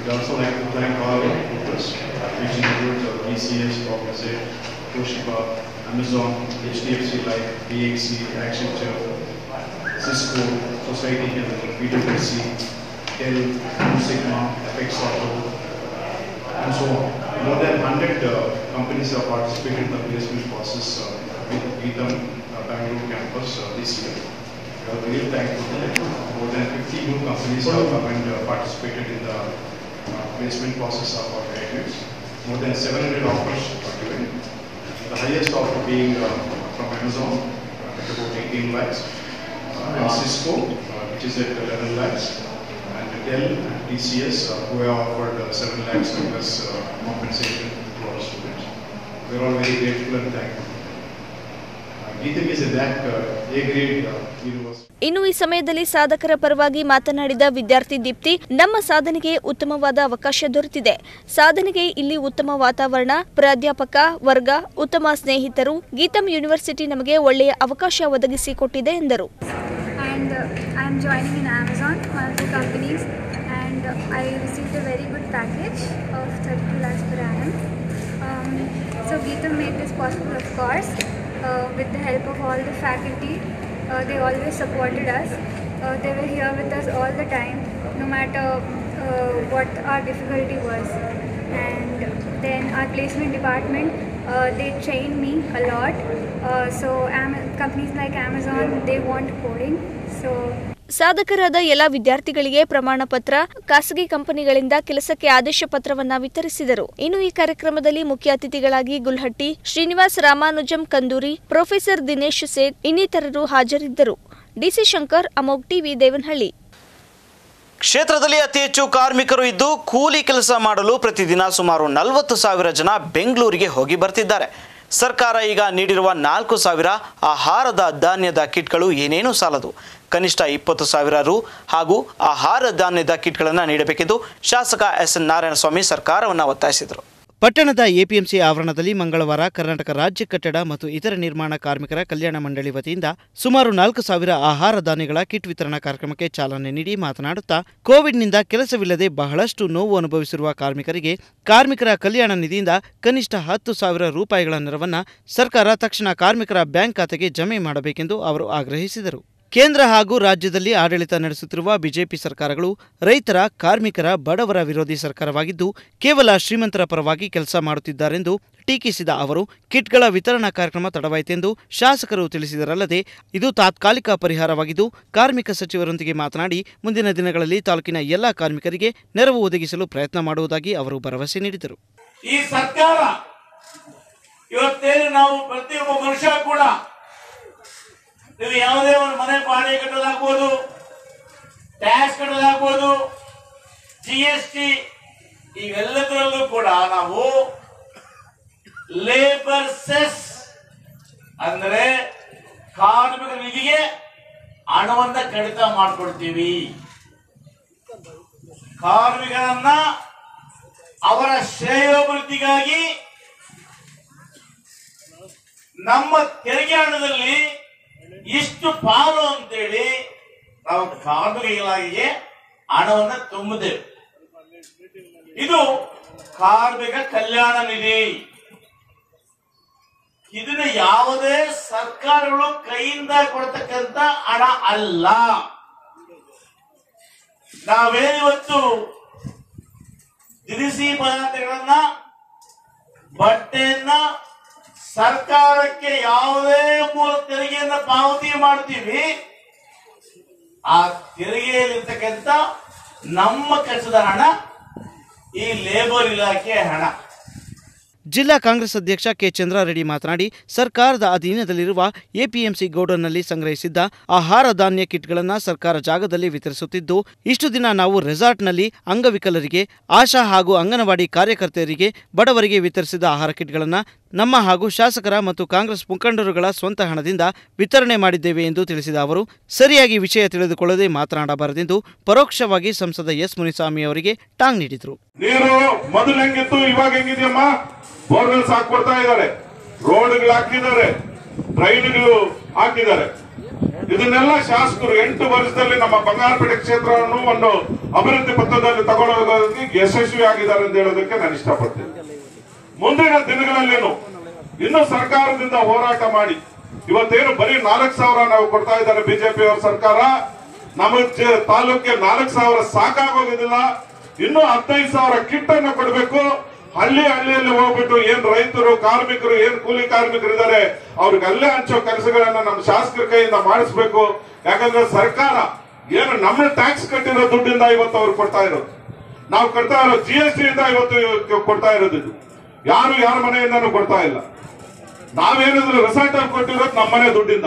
I'd also like to thank all our recruiters, which includes our TCS, Cognizant, Toshiba, Amazon, HDFC Life, DXC, Accenture, Cisco, Society Health, PwC, Dell, Sigma, Apex Auto, and so on. More than 100 uh, companies have participated in the placement process uh, with Geetham uh, Bangalore campus uh, this year. We are very thankful that more than 50 new companies have come and uh, participated in the uh, placement process of our graduates. More than 700 offers were given. The highest offer being uh, from Amazon uh, at about 18 lakhs, uh, and Cisco, uh, which is at 11 lakhs, and Dell and TCS, uh, who have offered uh, 7 lakhs plus uh, compensation to our students. We are all very grateful and thankful. Uh, Geetham is a NAC uh, A-grade uh, university. ಇನ್ನು ಈ ಸಮಯದಲ್ಲಿ ಸಾಧಕರ ಪರವಾಗಿ ಮಾತನಾಡಿದ ವಿದ್ಯಾರ್ಥಿ ದೀಪ್ತಿ ನಮ್ಮ ಸಾಧನೆಗೆ ಉತ್ತಮವಾದ ಅವಕಾಶ ದೊರೆತಿದೆ ಸಾಧನೆಗೆ ಇಲ್ಲಿ ಉತ್ತಮ ವಾತಾವರಣ ಪ್ರಾಧ್ಯಾಪಕ ವರ್ಗ ಉತ್ತಮ ಸ್ನೇಹಿತರು ಗೀತಂ ಯೂನಿವರ್ಸಿಟಿ ನಮಗೆ ಒಳ್ಳೆಯ ಅವಕಾಶ ಒದಗಿಸಿಕೊಟ್ಟಿದೆ ಎಂದರು and uh, I'm joining in Amazon, one of the companies, and uh, I received a very good package of 32 lakhs per annum. Um, so Geetham made this possible, of course, uh, with the help of all the faculty. Uh, they always supported us. Uh, they were here with us all the time, no matter uh, what our difficulty was. And then our placement department, uh, they trained me a lot. Uh, so Am- companies like Amazon, they want coding. So ಸಾಧಕರಾದ ಎಲ್ಲ ವಿದ್ಯಾರ್ಥಿಗಳಿಗೆ ಪ್ರಮಾಣ ಪತ್ರ ಖಾಸಗಿ ಕಂಪನಿಗಳಿಂದ ಕೆಲಸಕ್ಕೆ ಆದೇಶ ಪತ್ರವನ್ನ ವಿತರಿಸಿದರು ಇನ್ನು ಈ ಕಾರ್ಯಕ್ರಮದಲ್ಲಿ ಮುಖ್ಯ ಅತಿಥಿಗಳಾಗಿ ಗುಲ್ಹಟ್ಟಿ ಶ್ರೀನಿವಾಸ್ ರಾಮಾನುಜಂ ಕಂದೂರಿ ಪ್ರೊಫೆಸರ್ ದಿನೇಶ್ ಸೇಠ್ ಇನ್ನಿತರರು ಹಾಜರಿದ್ದರು ಡಿಸಿ ಶಂಕರ್ ಅಮೋಗ್ ಟಿವಿ ದೇವನಹಳ್ಳಿ ಕ್ಷೇತ್ರದಲ್ಲಿ ಅತಿ ಹೆಚ್ಚು ಕಾರ್ಮಿಕರು ಇದ್ದು ಕೂಲಿ ಕೆಲಸ ಮಾಡಲು ಪ್ರತಿದಿನ ಸುಮಾರು ನಲವತ್ತು ಸಾವಿರ ಜನ ಬೆಂಗಳೂರಿಗೆ ಹೋಗಿ ಬರ್ತಿದ್ದಾರೆ ಸರ್ಕಾರ ಈಗ ನೀಡಿರುವ ನಾಲ್ಕು ಸಾವಿರ ಆಹಾರದ ಧಾನ್ಯದ ಕಿಟ್ಗಳು ಏನೇನೂ ಸಾಲದು ಕನಿಷ್ಠ ಇಪ್ಪತ್ತು ಸಾವಿರ ರು ಹಾಗೂ ಆಹಾರ ಧಾನ್ಯದ ಕಿಟ್ಗಳನ್ನು ನೀಡಬೇಕೆಂದು ಶಾಸಕ ಎಸ್ ಎನ್ ನಾರಾಯಣಸ್ವಾಮಿ ಸರ್ಕಾರವನ್ನು ಒತ್ತಾಯಿಸಿದರು ಪಟ್ಟಣದ ಎಪಿಎಂಸಿ ಆವರಣದಲ್ಲಿ ಮಂಗಳವಾರ ಕರ್ನಾಟಕ ರಾಜ್ಯ ಕಟ್ಟಡ ಮತ್ತು ಇತರ ನಿರ್ಮಾಣ ಕಾರ್ಮಿಕರ ಕಲ್ಯಾಣ ಮಂಡಳಿ ವತಿಯಿಂದ ಸುಮಾರು ನಾಲ್ಕು ಸಾವಿರ ಆಹಾರ ಧಾನ್ಯಗಳ ಕಿಟ್ ವಿತರಣಾ ಕಾರ್ಯಕ್ರಮಕ್ಕೆ ಚಾಲನೆ ನೀಡಿ ಮಾತನಾಡುತ್ತಾ ಕೋವಿಡ್ನಿಂದ ಕೆಲಸವಿಲ್ಲದೆ ಬಹಳಷ್ಟು ನೋವು ಅನುಭವಿಸಿರುವ ಕಾರ್ಮಿಕರಿಗೆ ಕಾರ್ಮಿಕರ ಕಲ್ಯಾಣ ನಿಧಿಯಿಂದ ಕನಿಷ್ಠ ಹತ್ತು ಸಾವಿರ ರೂಪಾಯಿಗಳ ನೆರವನ್ನ ಸರ್ಕಾರ ತಕ್ಷಣ ಕಾರ್ಮಿಕರ ಬ್ಯಾಂಕ್ ಖಾತೆಗೆ ಜಮೆ ಮಾಡಬೇಕೆಂದು ಅವರು ಆಗ್ರಹಿಸಿದರು ಕೇಂದ್ರ ಹಾಗೂ ರಾಜ್ಯದಲ್ಲಿ ಆಡಳಿತ ನಡೆಸುತ್ತಿರುವ ಬಿಜೆಪಿ ಸರ್ಕಾರಗಳು ರೈತರ ಕಾರ್ಮಿಕರ ಬಡವರ ವಿರೋಧಿ ಸರ್ಕಾರವಾಗಿದ್ದು ಕೇವಲ ಶ್ರೀಮಂತರ ಪರವಾಗಿ ಕೆಲಸ ಮಾಡುತ್ತಿದ್ದಾರೆಂದು ಟೀಕಿಸಿದ ಅವರು ಕಿಟ್ಗಳ ವಿತರಣಾ ಕಾರ್ಯಕ್ರಮ ತಡವಾಯಿತೆಂದು ಶಾಸಕರು ತಿಳಿಸಿದರಲ್ಲದೆ ಇದು ತಾತ್ಕಾಲಿಕ ಪರಿಹಾರವಾಗಿದ್ದು ಕಾರ್ಮಿಕ ಸಚಿವರೊಂದಿಗೆ ಮಾತನಾಡಿ ಮುಂದಿನ ದಿನಗಳಲ್ಲಿ ತಾಲೂಕಿನ ಎಲ್ಲ ಕಾರ್ಮಿಕರಿಗೆ ನೆರವು ಒದಗಿಸಲು ಪ್ರಯತ್ನ ಮಾಡುವುದಾಗಿ ಅವರು ಭರವಸೆ ನೀಡಿದರು ಈ ಸರ್ಕಾರ ಇವತ್ತೇನು ನಾವು ಪ್ರತಿಯೊಬ್ಬ ಮನುಷ್ಯ ಕೂಡ ನೀವು ಯಾವುದೇ ಒಂದು ಮನೆ ಬಾಡಿಗೆ ಕಟ್ಟಲಾಗ್ಬೋದು ಟ್ಯಾಕ್ಸ್ ಕಟ್ಟಲಾಗ್ಬೋದು ಜಿ ಎಸ್ ಟಿ ಇವೆಲ್ಲದರಲ್ಲೂ ಕೂಡ ನಾವು ಲೇಬರ್ ಸೆಸ್ ಅಂದ್ರೆ ಕಾರ್ಮಿಕ ನಿಧಿಗೆ ಹಣವನ್ನ ಕಡಿತ ಮಾಡ್ಕೊಳ್ತೀವಿ ಕಾರ್ಮಿಕರನ್ನ ಅವರ ಶ್ರೇಯೋಭಿವೃದ್ಧಿಗಾಗಿ ನಮ್ಮ ತೆರಿಗೆ ಹಣದಲ್ಲಿ ಇಷ್ಟು ಪಾಲು ಅಂತೇಳಿ ನಾವು ಕಾರ್ಮಿಕ ಇಲಾಖೆಗೆ ಹಣವನ್ನ ತುಂಬಿದೆವು ಇದು ಕಾರ್ಮಿಕ ಕಲ್ಯಾಣ ನಿಧಿ ಇದನ್ನ ಯಾವುದೇ ಸರ್ಕಾರಗಳು ಕೈಯಿಂದ ಕೊಡ್ತಕ್ಕಂತ ಹಣ ಅಲ್ಲ ನಾವೇನಿವತ್ತು ದಿನಸಿ ಪದಾರ್ಥಗಳನ್ನ ಬಟ್ಟೆಯನ್ನ ಸರ್ಕಾರಕ್ಕೆ ಯಾವುದೇ ಮೂಲ ತೆರಿಗೆಯನ್ನ ಪಾವತಿ ಮಾಡ್ತೀವಿ ಆ ತೆರಿಗೆಯಲ್ಲಿರ್ತಕ್ಕಂಥ ನಮ್ಮ ಕೆಲಸದ ಹಣ ಈ ಲೇಬರ್ ಇಲಾಖೆ ಹಣ ಜಿಲ್ಲಾ ಕಾಂಗ್ರೆಸ್ ಅಧ್ಯಕ್ಷ ಕೆ ಚಂದ್ರಾರೆಡ್ಡಿ ಮಾತನಾಡಿ ಸರ್ಕಾರದ ಅಧೀನದಲ್ಲಿರುವ ಎಪಿಎಂಸಿ ಗೋಡನ್ನಲ್ಲಿ ಸಂಗ್ರಹಿಸಿದ್ದ ಆಹಾರ ಧಾನ್ಯ ಕಿಟ್ಗಳನ್ನು ಸರ್ಕಾರ ಜಾಗದಲ್ಲಿ ವಿತರಿಸುತ್ತಿದ್ದು ಇಷ್ಟು ದಿನ ನಾವು ರೆಸಾರ್ಟ್ನಲ್ಲಿ ಅಂಗವಿಕಲರಿಗೆ ಆಶಾ ಹಾಗೂ ಅಂಗನವಾಡಿ ಕಾರ್ಯಕರ್ತೆಯರಿಗೆ ಬಡವರಿಗೆ ವಿತರಿಸಿದ ಆಹಾರ ಕಿಟ್ಗಳನ್ನು ನಮ್ಮ ಹಾಗೂ ಶಾಸಕರ ಮತ್ತು ಕಾಂಗ್ರೆಸ್ ಮುಖಂಡರುಗಳ ಸ್ವಂತ ಹಣದಿಂದ ವಿತರಣೆ ಮಾಡಿದ್ದೇವೆ ಎಂದು ತಿಳಿಸಿದ ಅವರು ಸರಿಯಾಗಿ ವಿಷಯ ತಿಳಿದುಕೊಳ್ಳದೆ ಮಾತನಾಡಬಾರದೆಂದು ಪರೋಕ್ಷವಾಗಿ ಸಂಸದ ಎಸ್ ಮುನಿಸ್ವಾಮಿ ಅವರಿಗೆ ಟಾಂಗ್ ನೀಡಿದರು ನೀರು ಮೊದಲು ಹೆಂಗಿತ್ತು ಇವಾಗ ಹೆಂಗಿದೆಯಮ್ಮ ಬೋರ್ವೆಲ್ಸ್ ಹಾಕೊಡ್ತಾ ಇದ್ದಾರೆ ರೋಡ್ಗಳು ಹಾಕಿದ್ದಾರೆ ಟ್ರೈನ್ಗಳು ಹಾಕಿದ್ದಾರೆ ಇದನ್ನೆಲ್ಲ ಶಾಸಕರು ಎಂಟು ವರ್ಷದಲ್ಲಿ ನಮ್ಮ ಬಂಗಾರಪೇಟೆ ಕ್ಷೇತ್ರವನ್ನು ಒಂದು ಅಭಿವೃದ್ಧಿ ಪಥದಲ್ಲಿ ತಗೊಳ್ಳೋದಕ್ಕೆ ಯಶಸ್ವಿ ಆಗಿದ್ದಾರೆ ಅಂತ ಹೇಳೋದಕ್ಕೆ ನಾನು ಇಷ್ಟಪಡ್ತೇನೆ ಮುಂದಿನ ದಿನಗಳಲ್ಲೇನು ಇನ್ನು ಸರ್ಕಾರದಿಂದ ಹೋರಾಟ ಮಾಡಿ ಇವತ್ತೇನು ಬರೀ ನಾಲ್ಕು ಸಾವಿರ ನಾವು ಕೊಡ್ತಾ ಇದ್ದಾರೆ ಬಿಜೆಪಿ ಅವರ ಸರ್ಕಾರ ನಮ್ಮ ಜ- ತಾಲೂಕಿಗೆ ನಾಲ್ಕು ಸಾವಿರ ಸಾಕಾಗೋದಿಲ್ಲ ಇನ್ನು ಹದಿನೈದು ಸಾವಿರ ಕಿಟ್ ಅನ್ನು ಕೊಡಬೇಕು ಹಳ್ಳಿ ಹಳ್ಳಿಯಲ್ಲಿ ಹೋಗ್ಬಿಟ್ಟು ಏನ್ ರೈತರು ಕಾರ್ಮಿಕರು ಏನ್ ಕೂಲಿ ಕಾರ್ಮಿಕರು ಇದ್ದಾರೆ ಅವ್ರಿಗೆ ಅಲ್ಲೇ ಹಂಚೋ ಕೆಲಸಗಳನ್ನ ನಮ್ಮ ಶಾಸಕರ ಕೈಯಿಂದ ಮಾಡಿಸ್ಬೇಕು ಯಾಕಂದ್ರೆ ಸರ್ಕಾರ ಏನು ನಮ್ಮ ಟ್ಯಾಕ್ಸ್ ಕಟ್ಟಿರೋ ದುಡ್ಡಿಂದ ಇವತ್ತು ಅವ್ರು ಕೊಡ್ತಾ ಇರೋದು ನಾವು ಕೊಡ್ತಾ ಇರೋ ಜಿ ಎಸ್ ಟಿ ಇಂದ ಇವತ್ತು ಇವ್ರು ಕೊಡ್ತಾ ಇರೋದು ಇದು ಯಾರು ಯಾರ ಮನೆಯಿಂದನೂ ಕೊಡ್ತಾ ಇಲ್ಲ ನಾವೇನಿದ್ರು ರೆಸಾರ್ಟ್ ಅಲ್ಲಿ ಕೊಟ್ಟಿರೋದು ನಮ್ಮ ಮನೆ ದುಡ್ಡಿಂದ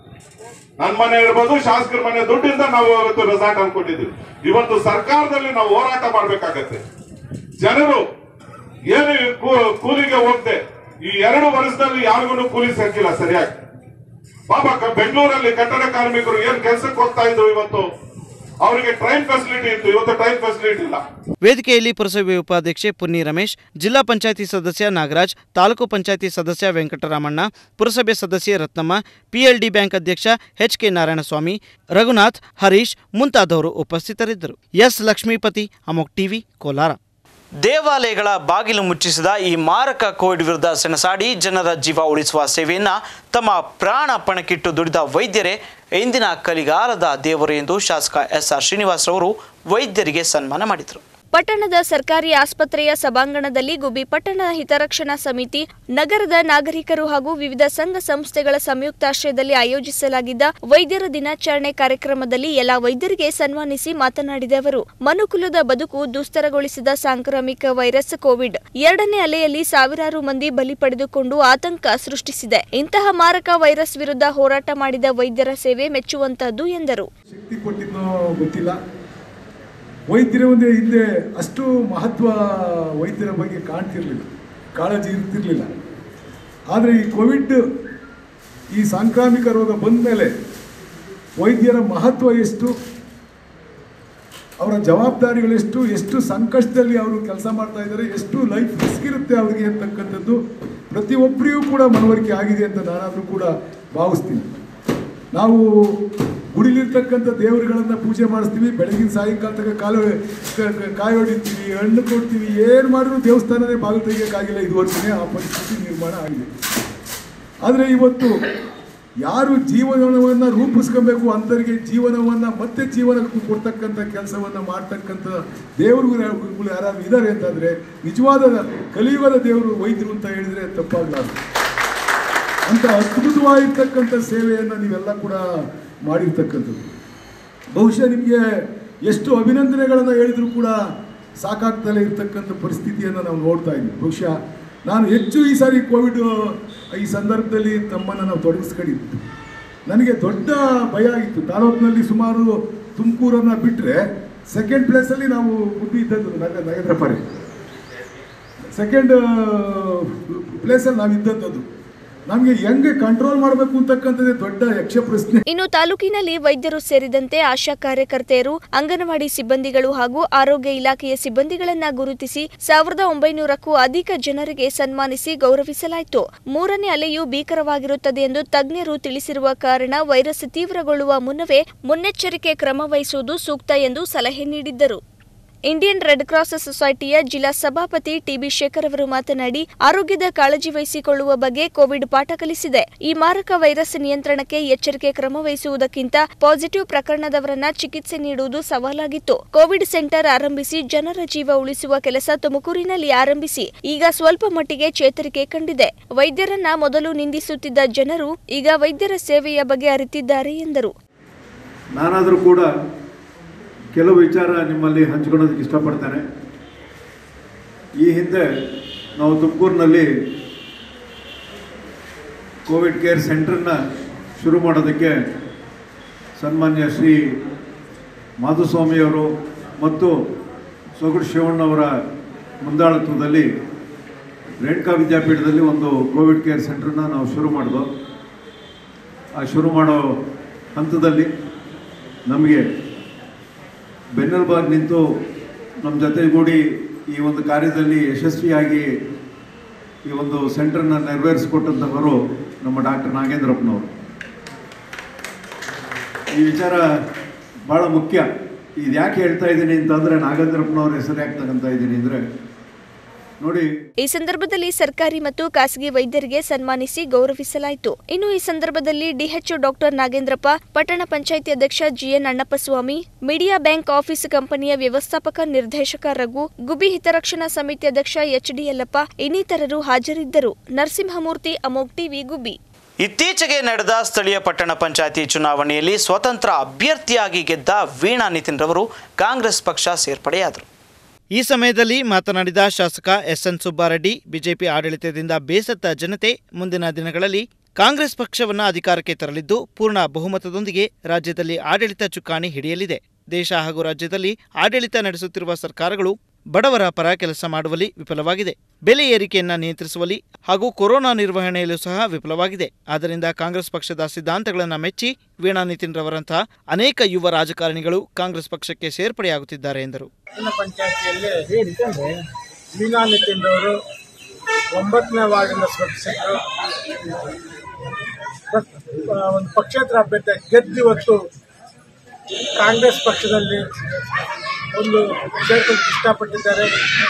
ನನ್ನ ಮನೆ ಇರ್ಬೋದು ಶಾಸಕರ ಮನೆ ದುಡ್ಡಿಂದ ನಾವು ಇವತ್ತು ರೆಸಾರ್ಟ್ ಅಲ್ಲಿ ಕೊಟ್ಟಿದ್ದೀವಿ ಇವತ್ತು ಸರ್ಕಾರದಲ್ಲಿ ನಾವು ಹೋರಾಟ ಮಾಡ್ಬೇಕಾಗತ್ತೆ ಜನರು ಏನು ಈ ಕೂ- ಕೂಲಿಗೆ ಹೋಗದೆ ಈ ಎರಡು ವರ್ಷದಲ್ಲಿ ಯಾರಿಗೂ ಕೂಲಿ ಸಿಕ್ಕಿಲ್ಲ ಸರಿಯಾಗಿ ಪಾಪ ಕ- ಬೆಂಗಳೂರಲ್ಲಿ ಕಟ್ಟಡ ಕಾರ್ಮಿಕರು ಏನ್ ಕೆಲಸಕ್ಕೆ ಹೋಗ್ತಾ ಇದ್ರು ಇವತ್ತು ಅವರಿಗೆ ಟ್ರೈನ್ ಫೆಸಿಲಿಟಿ ಇತ್ತು ಇವತ್ತು ಟ್ರೈನ್ ಫೆಸಿಲಿಟಿ ಇಲ್ಲ ವೇದಿಕೆಯಲ್ಲಿ ಪುರಸಭೆ ಉಪಾಧ್ಯಕ್ಷೆ ಪುನ್ನಿ ರಮೇಶ್ ಜಿಲ್ಲಾ ಪಂಚಾಯತಿ ಸದಸ್ಯ ನಾಗರಾಜ್ ತಾಲೂಕು ಪಂಚಾಯತಿ ಸದಸ್ಯ ವೆಂಕಟರಾಮಣ್ಣ ಪುರಸಭೆ ಸದಸ್ಯೆ ರತ್ನಮ್ಮ ಪಿಎಲ್ಡಿ ಬ್ಯಾಂಕ್ ಅಧ್ಯಕ್ಷ ಎಚ್ ಕೆ ನಾರಾಯಣಸ್ವಾಮಿ ರಘುನಾಥ್ ಹರೀಶ್ ಮುಂತಾದವರು ಉಪಸ್ಥಿತರಿದ್ದರು ಎಸ್ ಲಕ್ಷ್ಮೀಪತಿ ಅಮೋಕ್ ಟಿವಿ ಕೋಲಾರ ದೇವಾಲಯಗಳ ಬಾಗಿಲು ಮುಚ್ಚಿಸಿದ ಈ ಮಾರಕ ಕೋವಿಡ್ ವಿರುದ್ಧ ಸೆಣಸಾಡಿ ಜನರ ಜೀವ ಉಳಿಸುವ ಸೇವೆಯನ್ನ ತಮ್ಮ ಪ್ರಾಣ ಪಣಕ್ಕಿಟ್ಟು ದುಡಿದ ವೈದ್ಯರೇ ಇಂದಿನ ಕಲಿಗಾಲದ ದೇವರು ಎಂದು ಶಾಸಕ ಎಸ್ ಆರ್ ಶ್ರೀನಿವಾಸ್ ಅವರು ವೈದ್ಯರಿಗೆ ಸನ್ಮಾನ ಮಾಡಿದರು ಪಟ್ಟಣದ ಸರ್ಕಾರಿ ಆಸ್ಪತ್ರೆಯ ಸಭಾಂಗಣದಲ್ಲಿ ಗುಬ್ಬಿ ಪಟ್ಟಣ ಹಿತರಕ್ಷಣಾ ಸಮಿತಿ ನಗರದ ನಾಗರಿಕರು ಹಾಗೂ ವಿವಿಧ ಸಂಘ ಸಂಸ್ಥೆಗಳ ಸಂಯುಕ್ತಾಶ್ರಯದಲ್ಲಿ ಆಯೋಜಿಸಲಾಗಿದ್ದ ವೈದ್ಯರ ದಿನಾಚರಣೆ ಕಾರ್ಯಕ್ರಮದಲ್ಲಿ ಎಲ್ಲ ವೈದ್ಯರಿಗೆ ಸನ್ಮಾನಿಸಿ ಮಾತನಾಡಿದ ಅವರು ಮನುಕುಲದ ಬದುಕು ದುಸ್ತರಗೊಳಿಸಿದ ಸಾಂಕ್ರಾಮಿಕ ವೈರಸ್ ಕೋವಿಡ್ ಎರಡನೇ ಅಲೆಯಲ್ಲಿ ಸಾವಿರಾರು ಮಂದಿ ಬಲಿ ಪಡೆದುಕೊಂಡು ಆತಂಕ ಸೃಷ್ಟಿಸಿದೆ ಇಂತಹ ಮಾರಕ ವೈರಸ್ ವಿರುದ್ಧ ಹೋರಾಟ ಮಾಡಿದ ವೈದ್ಯರ ಸೇವೆ ಮೆಚ್ಚುವಂತದ್ದು ಎಂದರು ಶಕ್ತಿ ಕೊಟ್ಟಿದ್ನೋ ಗೊತ್ತಿಲ್ಲ ವೈದ್ಯರ ಒಂದು ಹಿಂದೆ ಅಷ್ಟು ಮಹತ್ವ ವೈದ್ಯರ ಬಗ್ಗೆ ಕಾಣ್ತಿರ್ಲಿಲ್ಲ ಕಾಳಜಿ ಇರ್ತಿರ್ಲಿಲ್ಲ ಆದರೆ ಈ ಕೋವಿಡ್ ಈ ಸಾಂಕ್ರಾಮಿಕ ರೋಗ ಬಂದ ಮೇಲೆ ವೈದ್ಯರ ಮಹತ್ವ ಎಷ್ಟು ಅವರ ಜವಾಬ್ದಾರಿಗಳೆಷ್ಟು ಎಷ್ಟು ಸಂಕಷ್ಟದಲ್ಲಿ ಅವರು ಕೆಲಸ ಮಾಡ್ತಾ ಇದ್ದಾರೆ ಎಷ್ಟು ಲೈಫ್ ರಿಸ್ಕ್ ಇರುತ್ತೆ ಅವರಿಗೆ ಅಂತಕ್ಕಂಥದ್ದು ಪ್ರತಿಯೊಬ್ಬರಿಗೂ ಕೂಡ ಮನವರಿಕೆ ಆಗಿದೆ ಅಂತ ನಾನಾದರೂ ಕೂಡ ಭಾವಿಸ್ತೀನಿ ನಾವು ಗುಡಿಲಿರ್ತಕ್ಕಂಥ ದೇವರುಗಳನ್ನ ಪೂಜೆ ಮಾಡಿಸ್ತೀವಿ ಬೆಳಗಿನ ಸಾಯಂಕಾಲ ತನಕ ಕಾಲು ಕ- ಕ- ಕಾಯಿ ಹೊಡಿತೀವಿ ಹಣ್ಣು ಕೊಡ್ತೀವಿ ಏನು ಮಾಡಿದ್ರು ದೇವಸ್ಥಾನನೇ ಬಾಗಿಲು ತೆಗಿಯೋಕ್ಕಾಗಿಲ್ಲ ಇದುವರೆಗೂ ಆ ಪರಿಸ್ಥಿತಿ ನಿರ್ಮಾಣ ಆಗಿದೆ ಆದರೆ ಇವತ್ತು ಯಾರು ಜೀವನವನ್ನು ರೂಪಿಸ್ಕೊಬೇಕು ಅಂಥವ್ರಿಗೆ ಜೀವನವನ್ನು ಮತ್ತೆ ಜೀವನ ಕೊಡ್ತಕ್ಕಂಥ ಕೆಲಸವನ್ನು ಮಾಡ್ತಕ್ಕಂಥ ದೇವರುಗಳು ಯಾರಾದ್ರು ಇದ್ದಾರೆ ಅಂತಂದರೆ ನಿಜವಾದ ಕಲಿಯುಗದ ದೇವರು ವೈದ್ಯರು ಅಂತ ಹೇಳಿದರೆ ತಪ್ಪಾಗಲಾರದು ಅಂತ ಅದ್ಭುತವಾಗಿರ್ತಕ್ಕಂಥ ಸೇವೆಯನ್ನು ನೀವೆಲ್ಲ ಕೂಡ ಮಾಡಿರ್ತಕ್ಕಂಥದ್ದು ಬಹುಶಃ ನಿಮಗೆ ಎಷ್ಟು ಅಭಿನಂದನೆಗಳನ್ನು ಹೇಳಿದರೂ ಕೂಡ ಸಾಕಾಗ್ತಲೇ ಇರ್ತಕ್ಕಂಥ ಪರಿಸ್ಥಿತಿಯನ್ನು ನಾವು ನೋಡ್ತಾ ಇದ್ದೀವಿ ಬಹುಶಃ ನಾನು ಹೆಚ್ಚು ಈ ಸಾರಿ ಕೋವಿಡ್ ಈ ಸಂದರ್ಭದಲ್ಲಿ ತಮ್ಮನ್ನು ನಾವು ತೊಡಗಿಸ್ಕೊಂಡಿದ್ದು ನನಗೆ ದೊಡ್ಡ ಭಯ ಆಗಿತ್ತು ತಾಲೂಕಿನಲ್ಲಿ ಸುಮಾರು ತುಮಕೂರನ್ನು ಬಿಟ್ಟರೆ ಸೆಕೆಂಡ್ ಪ್ಲೇಸಲ್ಲಿ ನಾವು ಗುಬ್ಬಿ ಇದ್ದದ್ದು ನಗ ನಗೇಂದ್ರಪರೆ ಸೆಕೆಂಡ್ ಪ್ಲೇಸಲ್ಲಿ ನಾವು ಇದ್ದದ್ದು ನಮಗೆ ಹೆಂಗೆ ಕಂಟ್ರೋಲ್ ಮಾಡಬೇಕು ಅಂತಕ್ಕಂಥದ್ದೇ ದೊಡ್ಡ ಯಕ್ಷ ಪ್ರಶ್ನೆ ಇನ್ನು ತಾಲೂಕಿನಲ್ಲಿ ವೈದ್ಯರು ಸೇರಿದಂತೆ ಆಶಾ ಕಾರ್ಯಕರ್ತೆಯರು ಅಂಗನವಾಡಿ ಸಿಬ್ಬಂದಿಗಳು ಹಾಗೂ ಆರೋಗ್ಯ ಇಲಾಖೆಯ ಸಿಬ್ಬಂದಿಗಳನ್ನ ಗುರುತಿಸಿ ಸಾವಿರದ ಒಂಬೈನೂರಕ್ಕೂ ಅಧಿಕ ಜನರಿಗೆ ಸನ್ಮಾನಿಸಿ ಗೌರವಿಸಲಾಯಿತು ಮೂರನೇ ಅಲೆಯು ಭೀಕರವಾಗಿರುತ್ತದೆ ಎಂದು ತಜ್ಞರು ತಿಳಿಸಿರುವ ಕಾರಣ ವೈರಸ್ ತೀವ್ರಗೊಳ್ಳುವ ಮುನ್ನವೇ ಮುನ್ನೆಚ್ಚರಿಕೆ ಕ್ರಮ ವಹಿಸುವುದು ಸೂಕ್ತ ಎಂದು ಸಲಹೆ ನೀಡಿದ್ದರು ಇಂಡಿಯನ್ ರೆಡ್ ಕ್ರಾಸ್ ಸೊಸೈಟಿಯ ಜಿಲ್ಲಾ ಸಭಾಪತಿ ಟಿಬಿ ಶೇಖರ್ ಅವರು ಮಾತನಾಡಿ ಆರೋಗ್ಯದ ಕಾಳಜಿ ವಹಿಸಿಕೊಳ್ಳುವ ಬಗ್ಗೆ ಕೋವಿಡ್ ಪಾಠ ಕಲಿಸಿದೆ ಈ ಮಾರಕ ವೈರಸ್ ನಿಯಂತ್ರಣಕ್ಕೆ ಎಚ್ಚರಿಕೆ ಕ್ರಮ ವಹಿಸುವುದಕ್ಕಿಂತ ಪಾಸಿಟಿವ್ ಪ್ರಕರಣದವರನ್ನ ಚಿಕಿತ್ಸೆ ನೀಡುವುದು ಸವಾಲಾಗಿತ್ತು ಕೋವಿಡ್ ಸೆಂಟರ್ ಆರಂಭಿಸಿ ಜನರ ಜೀವ ಉಳಿಸುವ ಕೆಲಸ ತುಮಕೂರಿನಲ್ಲಿ ಆರಂಭಿಸಿ ಈಗ ಸ್ವಲ್ಪ ಮಟ್ಟಿಗೆ ಚೇತರಿಕೆ ಕಂಡಿದೆ ವೈದ್ಯರನ್ನ ಮೊದಲು ನಿಂದಿಸುತ್ತಿದ್ದ ಜನರು ಈಗ ವೈದ್ಯರ ಸೇವೆಯ ಬಗ್ಗೆ ಅರಿತಿದ್ದಾರೆ ಎಂದರು ನಾನಾದರೂ ಕೂಡ ಕೆಲವು ವಿಚಾರ ನಿಮ್ಮಲ್ಲಿ ಹಂಚ್ಕೊಳ್ಳೋದಕ್ಕೆ ಇಷ್ಟಪಡ್ತೇನೆ ಈ ಹಿಂದೆ ನಾವು ತುಮಕೂರಿನಲ್ಲಿ ಕೋವಿಡ್ ಕೇರ್ ಸೆಂಟ್ರನ್ನ ಶುರು ಮಾಡೋದಕ್ಕೆ ಸನ್ಮಾನ್ಯ ಶ್ರೀ ಮಾಧುಸ್ವಾಮಿಯವರು ಮತ್ತು ಸೊಗಡು ಶಿವಣ್ಣವರ ಮುಂದಾಳತ್ವದಲ್ಲಿ ರೇಣುಕಾ ವಿದ್ಯಾಪೀಠದಲ್ಲಿ ಒಂದು ಕೋವಿಡ್ ಕೇರ್ ಸೆಂಟ್ರನ್ನ ನಾವು ಶುರು ಮಾಡಿದ್ವು ಆ ಶುರು ಮಾಡೋ ಹಂತದಲ್ಲಿ ನಮಗೆ ಬೆನ್ನೆಲುಬಾಗಿ ನಿಂತು ನಮ್ಮ ಜೊತೆಗೂಡಿ ಈ ಒಂದು ಕಾರ್ಯದಲ್ಲಿ ಯಶಸ್ವಿಯಾಗಿ ಈ ಒಂದು ಸೆಂಟರ್ನ ನೆರವೇರಿಸಿಕೊಟ್ಟಂಥವರು ನಮ್ಮ ಡಾಕ್ಟರ್ ನಾಗೇಂದ್ರಪ್ಪನವರು ಈ ವಿಚಾರ ಭಾಳ ಮುಖ್ಯ ಇದು ಯಾಕೆ ಹೇಳ್ತಾ ಇದ್ದೀನಿ ಅಂತಂದರೆ ನಾಗೇಂದ್ರಪ್ಪನವ್ರ ಹೆಸರು ಯಾಕೆ ತಗೊಂತ ಇದ್ದೀನಿ ಅಂದರೆ ನೋಡಿ ಈ ಸಂದರ್ಭದಲ್ಲಿ ಸರ್ಕಾರಿ ಮತ್ತು ಖಾಸಗಿ ವೈದ್ಯರಿಗೆ ಸನ್ಮಾನಿಸಿ ಗೌರವಿಸಲಾಯಿತು ಇನ್ನು ಈ ಸಂದರ್ಭದಲ್ಲಿ ಡಿಎಚ್ಒ ಡಾಕ್ಟರ್ ನಾಗೇಂದ್ರಪ್ಪ ಪಟ್ಟಣ ಪಂಚಾಯಿತಿ ಅಧ್ಯಕ್ಷ GN Annappaswamy media bank office ಕಂಪನಿಯ ವ್ಯವಸ್ಥಾಪಕ ನಿರ್ದೇಶಕ ರಘು ಗುಬಿ ಹಿತರಕ್ಷಣಾ ಸಮಿತಿ ಅಧ್ಯಕ್ಷ ಎಚ್ಡಿ ಯಲ್ಲಪ್ಪ ಇನ್ನಿತರರು ಹಾಜರಿದ್ದರು ನರಸಿಂಹಮೂರ್ತಿ ಅಮೋಗ್ ಟಿವಿ ಗುಬ್ಬಿ ಇತ್ತೀಚೆಗೆ ನಡೆದ ಸ್ಥಳೀಯ ಪಟ್ಟಣ ಪಂಚಾಯತಿ ಚುನಾವಣೆಯಲ್ಲಿ ಸ್ವತಂತ್ರ ಅಭ್ಯರ್ಥಿಯಾಗಿ ಗೆದ್ದ ವೀಣಾ ನಿತಿನ್ ರವರು ಕಾಂಗ್ರೆಸ್ ಪಕ್ಷ ಸೇರ್ಪಡೆಯಾದರು ಈ ಸಮಯದಲ್ಲಿ ಮಾತನಾಡಿದ ಶಾಸಕ ಎಸ್ಎನ್ ಸುಬ್ಬಾರೆಡ್ಡಿ ಬಿಜೆಪಿ ಆಡಳಿತದಿಂದ ಬೇಸತ್ತ ಜನತೆ ಮುಂದಿನ ದಿನಗಳಲ್ಲಿ ಕಾಂಗ್ರೆಸ್ ಪಕ್ಷವನ್ನು ಅಧಿಕಾರಕ್ಕೆ ತರಲಿದ್ದು ಪೂರ್ಣ ಬಹುಮತದೊಂದಿಗೆ ರಾಜ್ಯದಲ್ಲಿ ಆಡಳಿತ ಚುಕ್ಕಾಣಿ ಹಿಡಿಯಲಿದೆ ದೇಶ ಹಾಗೂ ರಾಜ್ಯದಲ್ಲಿ ಆಡಳಿತ ನಡೆಸುತ್ತಿರುವ ಸರ್ಕಾರಗಳು ಬಡವರ ಪರ ಕೆಲಸ ಮಾಡುವಲ್ಲಿ ವಿಫಲವಾಗಿದೆ ಬೆಲೆ ಏರಿಕೆಯನ್ನ ನಿಯಂತ್ರಿಸುವಲ್ಲಿ ಹಾಗೂ ಕೊರೋನಾ ನಿರ್ವಹಣೆಯಲ್ಲೂ ಸಹ ವಿಫಲವಾಗಿದೆ ಆದ್ದರಿಂದ ಕಾಂಗ್ರೆಸ್ ಪಕ್ಷದ ಸಿದ್ಧಾಂತಗಳನ್ನು ಮೆಚ್ಚಿ ವೀಣಾ ನಿತಿನ್ ರವರಂತಹ ಅನೇಕ ಯುವ ರಾಜಕಾರಣಿಗಳು ಕಾಂಗ್ರೆಸ್ ಪಕ್ಷಕ್ಕೆ ಸೇರ್ಪಡೆಯಾಗುತ್ತಿದ್ದಾರೆ ಎಂದರು ಪಟ್ಟಣ ಪಂಚಾಯತಿಯಲ್ಲಿ ವೀಣಾ ನಿತಿನ್ ಅವರು ಒಂಬತ್ತನೇ ವಾರ್ಡಿನ ಸ್ಪರ್ಧಿಸಿದ್ರು ಪ್ರ- ಆ, ಒಂದು ಪಕ್ಷೇತರ ಅಭ್ಯರ್ಥಿ ಗೆದ್ದು ಇವತ್ತು ಕಾಂಗ್ರೆಸ್ ಪಕ್ಷದಲ್ಲಿ ಒಂದು ಸೇರ್ಕೊಳ್ಳಕ್ಕೆ ಇಷ್ಟಪಟ್ಟಿದ್ದಾರೆ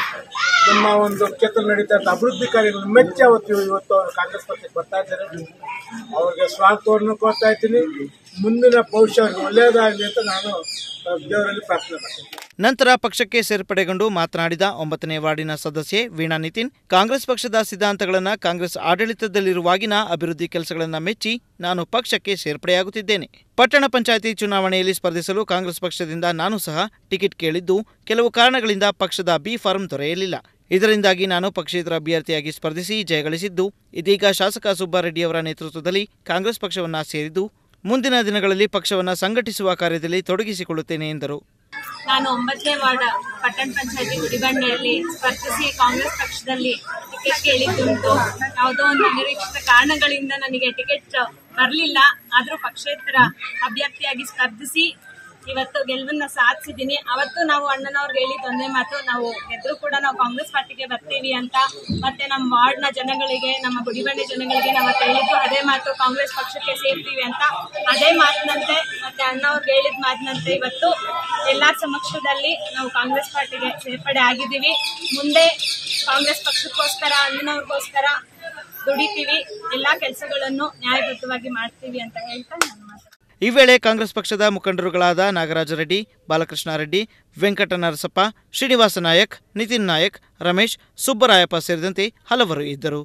ನಮ್ಮ ಒಂದು ಕ್ಷೇತ್ರ ನಡೀತಾ ಇದ್ದ ಅಭಿವೃದ್ಧಿ ಕಾರ್ಯಗಳನ್ನು ಮೆಚ್ಚಿ ಅವತ್ತು ಇವತ್ತು ಅವರು ಕಾಂಗ್ರೆಸ್ ಪಕ್ಷಕ್ಕೆ ಬರ್ತಾ ಇದ್ದಾರೆ ಅವ್ರಿಗೆ ಸ್ವಾಗತವನ್ನು ಕೋರ್ತಾ ಇದ್ದೀನಿ ಮುಂದಿನ ಭವಿಷ್ಯ ಅವ್ರಿಗೆ ಒಳ್ಳೆಯದಾಗಲಿ ಅಂತ ನಾನು ಆ, ದೇವರಲ್ಲಿ ಪ್ರಾರ್ಥನೆ ಮಾಡ್ತೀನಿ ನಂತರ ಪಕ್ಷಕ್ಕೆ ಸೇರ್ಪಡೆಗೊಂಡು ಮಾತನಾಡಿದ ಒಂಬತ್ತನೇ ವಾರ್ಡಿನ ಸದಸ್ಯೆ ವೀಣಾ ನಿತಿನ್ ಕಾಂಗ್ರೆಸ್ ಪಕ್ಷದ ಸಿದ್ಧಾಂತಗಳನ್ನು ಕಾಂಗ್ರೆಸ್ ಆಡಳಿತದಲ್ಲಿರುವಾಗಿನ ಅಭಿವೃದ್ಧಿ ಕೆಲಸಗಳನ್ನು ಮೆಚ್ಚಿ ನಾನು ಪಕ್ಷಕ್ಕೆ ಸೇರ್ಪಡೆಯಾಗುತ್ತಿದ್ದೇನೆ ಪಟ್ಟಣ ಪಂಚಾಯಿತಿ ಚುನಾವಣೆಯಲ್ಲಿ ಸ್ಪರ್ಧಿಸಲು ಕಾಂಗ್ರೆಸ್ ಪಕ್ಷದಿಂದ ನಾನು ಸಹ ಟಿಕೆಟ್ ಕೇಳಿದ್ದು ಕೆಲವು ಕಾರಣಗಳಿಂದ ಪಕ್ಷದ ಬಿ ಫಾರ್ಮ್ ದೊರೆಯಲಿಲ್ಲ ಇದರಿಂದಾಗಿ ನಾನು ಪಕ್ಷೇತರ ಅಭ್ಯರ್ಥಿಯಾಗಿ ಸ್ಪರ್ಧಿಸಿ ಜಯಗಳಿಸಿದ್ದು ಇದೀಗ ಶಾಸಕ ಸುಬ್ಬಾರೆಡ್ಡಿಯವರ ನೇತೃತ್ವದಲ್ಲಿ ಕಾಂಗ್ರೆಸ್ ಪಕ್ಷವನ್ನ ಸೇರಿದ್ದು ಮುಂದಿನ ದಿನಗಳಲ್ಲಿ ಪಕ್ಷವನ್ನ ಸಂಘಟಿಸುವ ಕಾರ್ಯದಲ್ಲಿ ತೊಡಗಿಸಿಕೊಳ್ಳುತ್ತೇನೆ ಎಂದರು ನಾನು ಒಂಬತ್ತನೇ ವಾರ್ಡ್ ಪಟ್ಟಣ ಪಂಚಾಯತಿ ಗುಡಿಬಂಡೆಯಲ್ಲಿ ಸ್ಪರ್ಧಿಸಿ ಕಾಂಗ್ರೆಸ್ ಪಕ್ಷದಲ್ಲಿ ಟಿಕೆಟ್ ಕೇಳಿದ್ದುಂಟು ಯಾವುದೋ ಒಂದು ಅನಿರೀಕ್ಷಿತ ಕಾರಣಗಳಿಂದ ನನಗೆ ಟಿಕೆಟ್ ಬರಲಿಲ್ಲ ಆದರೂ ಪಕ್ಷೇತರ ಅಭ್ಯರ್ಥಿಯಾಗಿ ಸ್ಪರ್ಧಿಸಿ ಇವತ್ತು ಗೆಲುವನ್ನ ಸಾಧಿಸಿದ್ದೀನಿ ಅವತ್ತು ನಾವು ಅಣ್ಣನವ್ರಿಗೆ ಹೇಳಿದ ಒಂದೇ ಮಾತು ನಾವು ಗೆದ್ರು ಕೂಡ ನಾವು ಕಾಂಗ್ರೆಸ್ ಪಾರ್ಟಿಗೆ ಬರ್ತೀವಿ ಅಂತ ಮತ್ತೆ ನಮ್ಮ ವಾರ್ಡ್ನ ಜನಗಳಿಗೆ ನಮ್ಮ ಗುಡಿಬಂಡೆ ಜನಗಳಿಗೆ ನಾವು ಅವತ್ತು ಹೇಳಿದ್ದು ಅದೇ ಮಾತು ಕಾಂಗ್ರೆಸ್ ಪಕ್ಷಕ್ಕೆ ಸೇರ್ತೀವಿ ಅಂತ ಅದೇ ಮಾತಿನಂತೆ ಮತ್ತೆ ಅಣ್ಣವ್ರಿಗೆ ಹೇಳಿದ ಮಾತಿನಂತೆ ಇವತ್ತು ಎಲ್ಲರ ಸಮಕ್ಷದಲ್ಲಿ ನಾವು ಕಾಂಗ್ರೆಸ್ ಪಾರ್ಟಿಗೆ ಸೇರ್ಪಡೆ ಆಗಿದ್ದೀವಿ ಮುಂದೆ ಕಾಂಗ್ರೆಸ್ ಪಕ್ಷಕ್ಕೋಸ್ಕರ ಅಣ್ಣನವ್ರಿಗೋಸ್ಕರ ದುಡಿತೀವಿ ಎಲ್ಲಾ ಕೆಲಸಗಳನ್ನು ನ್ಯಾಯಬದ್ಧವಾಗಿ ಮಾಡ್ತೀವಿ ಅಂತ ಹೇಳ್ತಾ ನಾನು ಮಾತಾಡ್ತೀನಿ ಈ ವೇಳೆ ಕಾಂಗ್ರೆಸ್ ಪಕ್ಷದ ಮುಖಂಡರುಗಳಾದ ನಾಗರಾಜ ರೆಡ್ಡಿ ಬಾಲಕೃಷ್ಣ ರೆಡ್ಡಿ ವೆಂಕಟ ನರಸಪ್ಪ ಶ್ರೀನಿವಾಸ ನಾಯಕ್ ನಿತಿನ್ ನಾಯಕ್ ರಮೇಶ್ ಸುಬ್ಬರಾಯಪ್ಪ ಸೇರಿದಂತೆ ಹಲವರು ಇದ್ದರು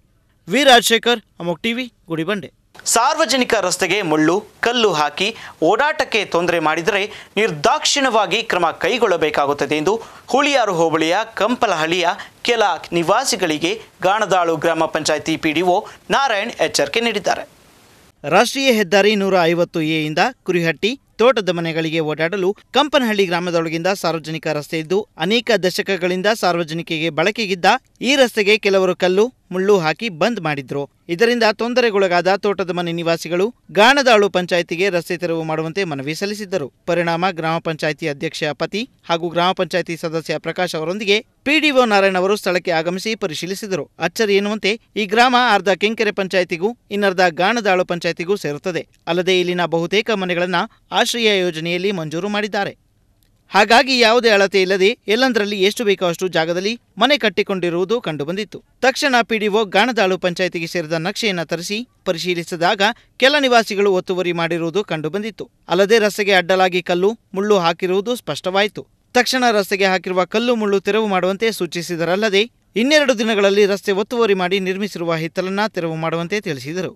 ವಿ ರಾಜಶೇಖರ್ ಅಮೋಕ್ ಟಿವಿ ಗುಡಿಬಂಡೆ ಸಾರ್ವಜನಿಕ ರಸ್ತೆಗೆ ಮುಳ್ಳು ಕಲ್ಲು ಹಾಕಿ ಓಡಾಟಕ್ಕೆ ತೊಂದರೆ ಮಾಡಿದರೆ ನಿರ್ದಾಕ್ಷಿಣ್ಯವಾಗಿ ಕ್ರಮ ಕೈಗೊಳ್ಳಬೇಕಾಗುತ್ತದೆ ಎಂದು ಹುಳಿಯಾರು ಹೋಬಳಿಯ ಕಂಪಲಹಳ್ಳಿಯ ಕೆಲ ನಿವಾಸಿಗಳಿಗೆ ಗಾಣದಾಳು ಗ್ರಾಮ ಪಂಚಾಯಿತಿ ಪಿಡಿಒ ನಾರಾಯಣ್ ಎಚ್ಚರಿಕೆ ನೀಡಿದ್ದಾರೆ ರಾಷ್ಟ್ರೀಯ ಹೆದ್ದಾರಿ ನೂರ ಐವತ್ತು ಎಯಿಂದ ಕುರಿಹಟ್ಟಿ ತೋಟದ ಮನೆಗಳಿಗೆ ಓಡಾಡಲು ಕಂಪನಹಳ್ಳಿ ಗ್ರಾಮದೊಳಗಿಂದ ಸಾರ್ವಜನಿಕ ರಸ್ತೆ ಇದ್ದು ಅನೇಕ ದಶಕಗಳಿಂದ ಸಾರ್ವಜನಿಕರಿಗೆ ಬಳಕೆಗಿದ್ದ ಈ ರಸ್ತೆಗೆ ಕೆಲವರು ಕಲ್ಲು ಮುಳ್ಳು ಹಾಕಿ ಬಂದ್ ಮಾಡಿದ್ರು ಇದರಿಂದ ತೊಂದರೆಗೊಳಗಾದ ತೋಟದ ಮನೆ ನಿವಾಸಿಗಳು ಗಾಣದಾಳು ಪಂಚಾಯಿತಿಗೆ ರಸ್ತೆ ತೆರವು ಮಾಡುವಂತೆ ಮನವಿ ಸಲ್ಲಿಸಿದ್ದರು ಪರಿಣಾಮ ಗ್ರಾಮ ಪಂಚಾಯಿತಿ ಅಧ್ಯಕ್ಷ ಪತಿ ಹಾಗೂ ಗ್ರಾಮ ಪಂಚಾಯಿತಿ ಸದಸ್ಯ ಪ್ರಕಾಶ್ ಅವರೊಂದಿಗೆ ಪಿಡಿಒ ನಾರಾಯಣ್ ಅವರು ಸ್ಥಳಕ್ಕೆ ಆಗಮಿಸಿ ಪರಿಶೀಲಿಸಿದರು ಅಚ್ಚರಿ ಎನ್ನುವಂತೆ ಈ ಗ್ರಾಮ ಅರ್ಧ ಕೆಂಕೆರೆ ಪಂಚಾಯಿತಿಗೂ ಇನ್ನರ್ಧ ಗಾಣದಾಳು ಪಂಚಾಯಿತಿಗೂ ಸೇರುತ್ತದೆ ಅಲ್ಲದೆ ಇಲ್ಲಿನ ಬಹುತೇಕ ಮನೆಗಳನ್ನ ಆಶ್ರಯ ಯೋಜನೆಯಲ್ಲಿ ಮಂಜೂರು ಮಾಡಿದ್ದಾರೆ ಹಾಗಾಗಿ ಯಾವುದೇ ಅಳತೆ ಇಲ್ಲದೆ ಎಲ್ಲಂದರಲ್ಲಿ ಎಷ್ಟು ಬೇಕೋ ಅಷ್ಟು ಜಾಗದಲ್ಲಿ ಮನೆ ಕಟ್ಟಿಕೊಂಡಿರುವುದು ಕಂಡುಬಂದಿತ್ತು ತಕ್ಷಣ ಪಿಡಿಒ ಗಾಣದಾಳು ಪಂಚಾಯಿತಿಗೆ ಸೇರಿದ ನಕ್ಷೆಯನ್ನು ತರಿಸಿ ಪರಿಶೀಲಿಸಿದಾಗ ಕೆಲ ನಿವಾಸಿಗಳು ಒತ್ತುವರಿ ಮಾಡಿರುವುದು ಕಂಡುಬಂದಿತ್ತು ಅಲ್ಲದೆ ರಸ್ತೆಗೆ ಅಡ್ಡಲಾಗಿ ಕಲ್ಲು ಮುಳ್ಳು ಹಾಕಿರುವುದು ಸ್ಪಷ್ಟವಾಯಿತು ತಕ್ಷಣ ರಸ್ತೆಗೆ ಹಾಕಿರುವ ಕಲ್ಲು ಮುಳ್ಳು ತೆರವು ಮಾಡುವಂತೆ ಸೂಚಿಸಿದರಲ್ಲದೆ ಇನ್ನೆರಡು ದಿನಗಳಲ್ಲಿ ರಸ್ತೆ ಒತ್ತುವರಿ ಮಾಡಿ ನಿರ್ಮಿಸಿರುವ ಹಿತ್ತಲನ್ನ ತೆರವು ಮಾಡುವಂತೆ ತಿಳಿಸಿದರು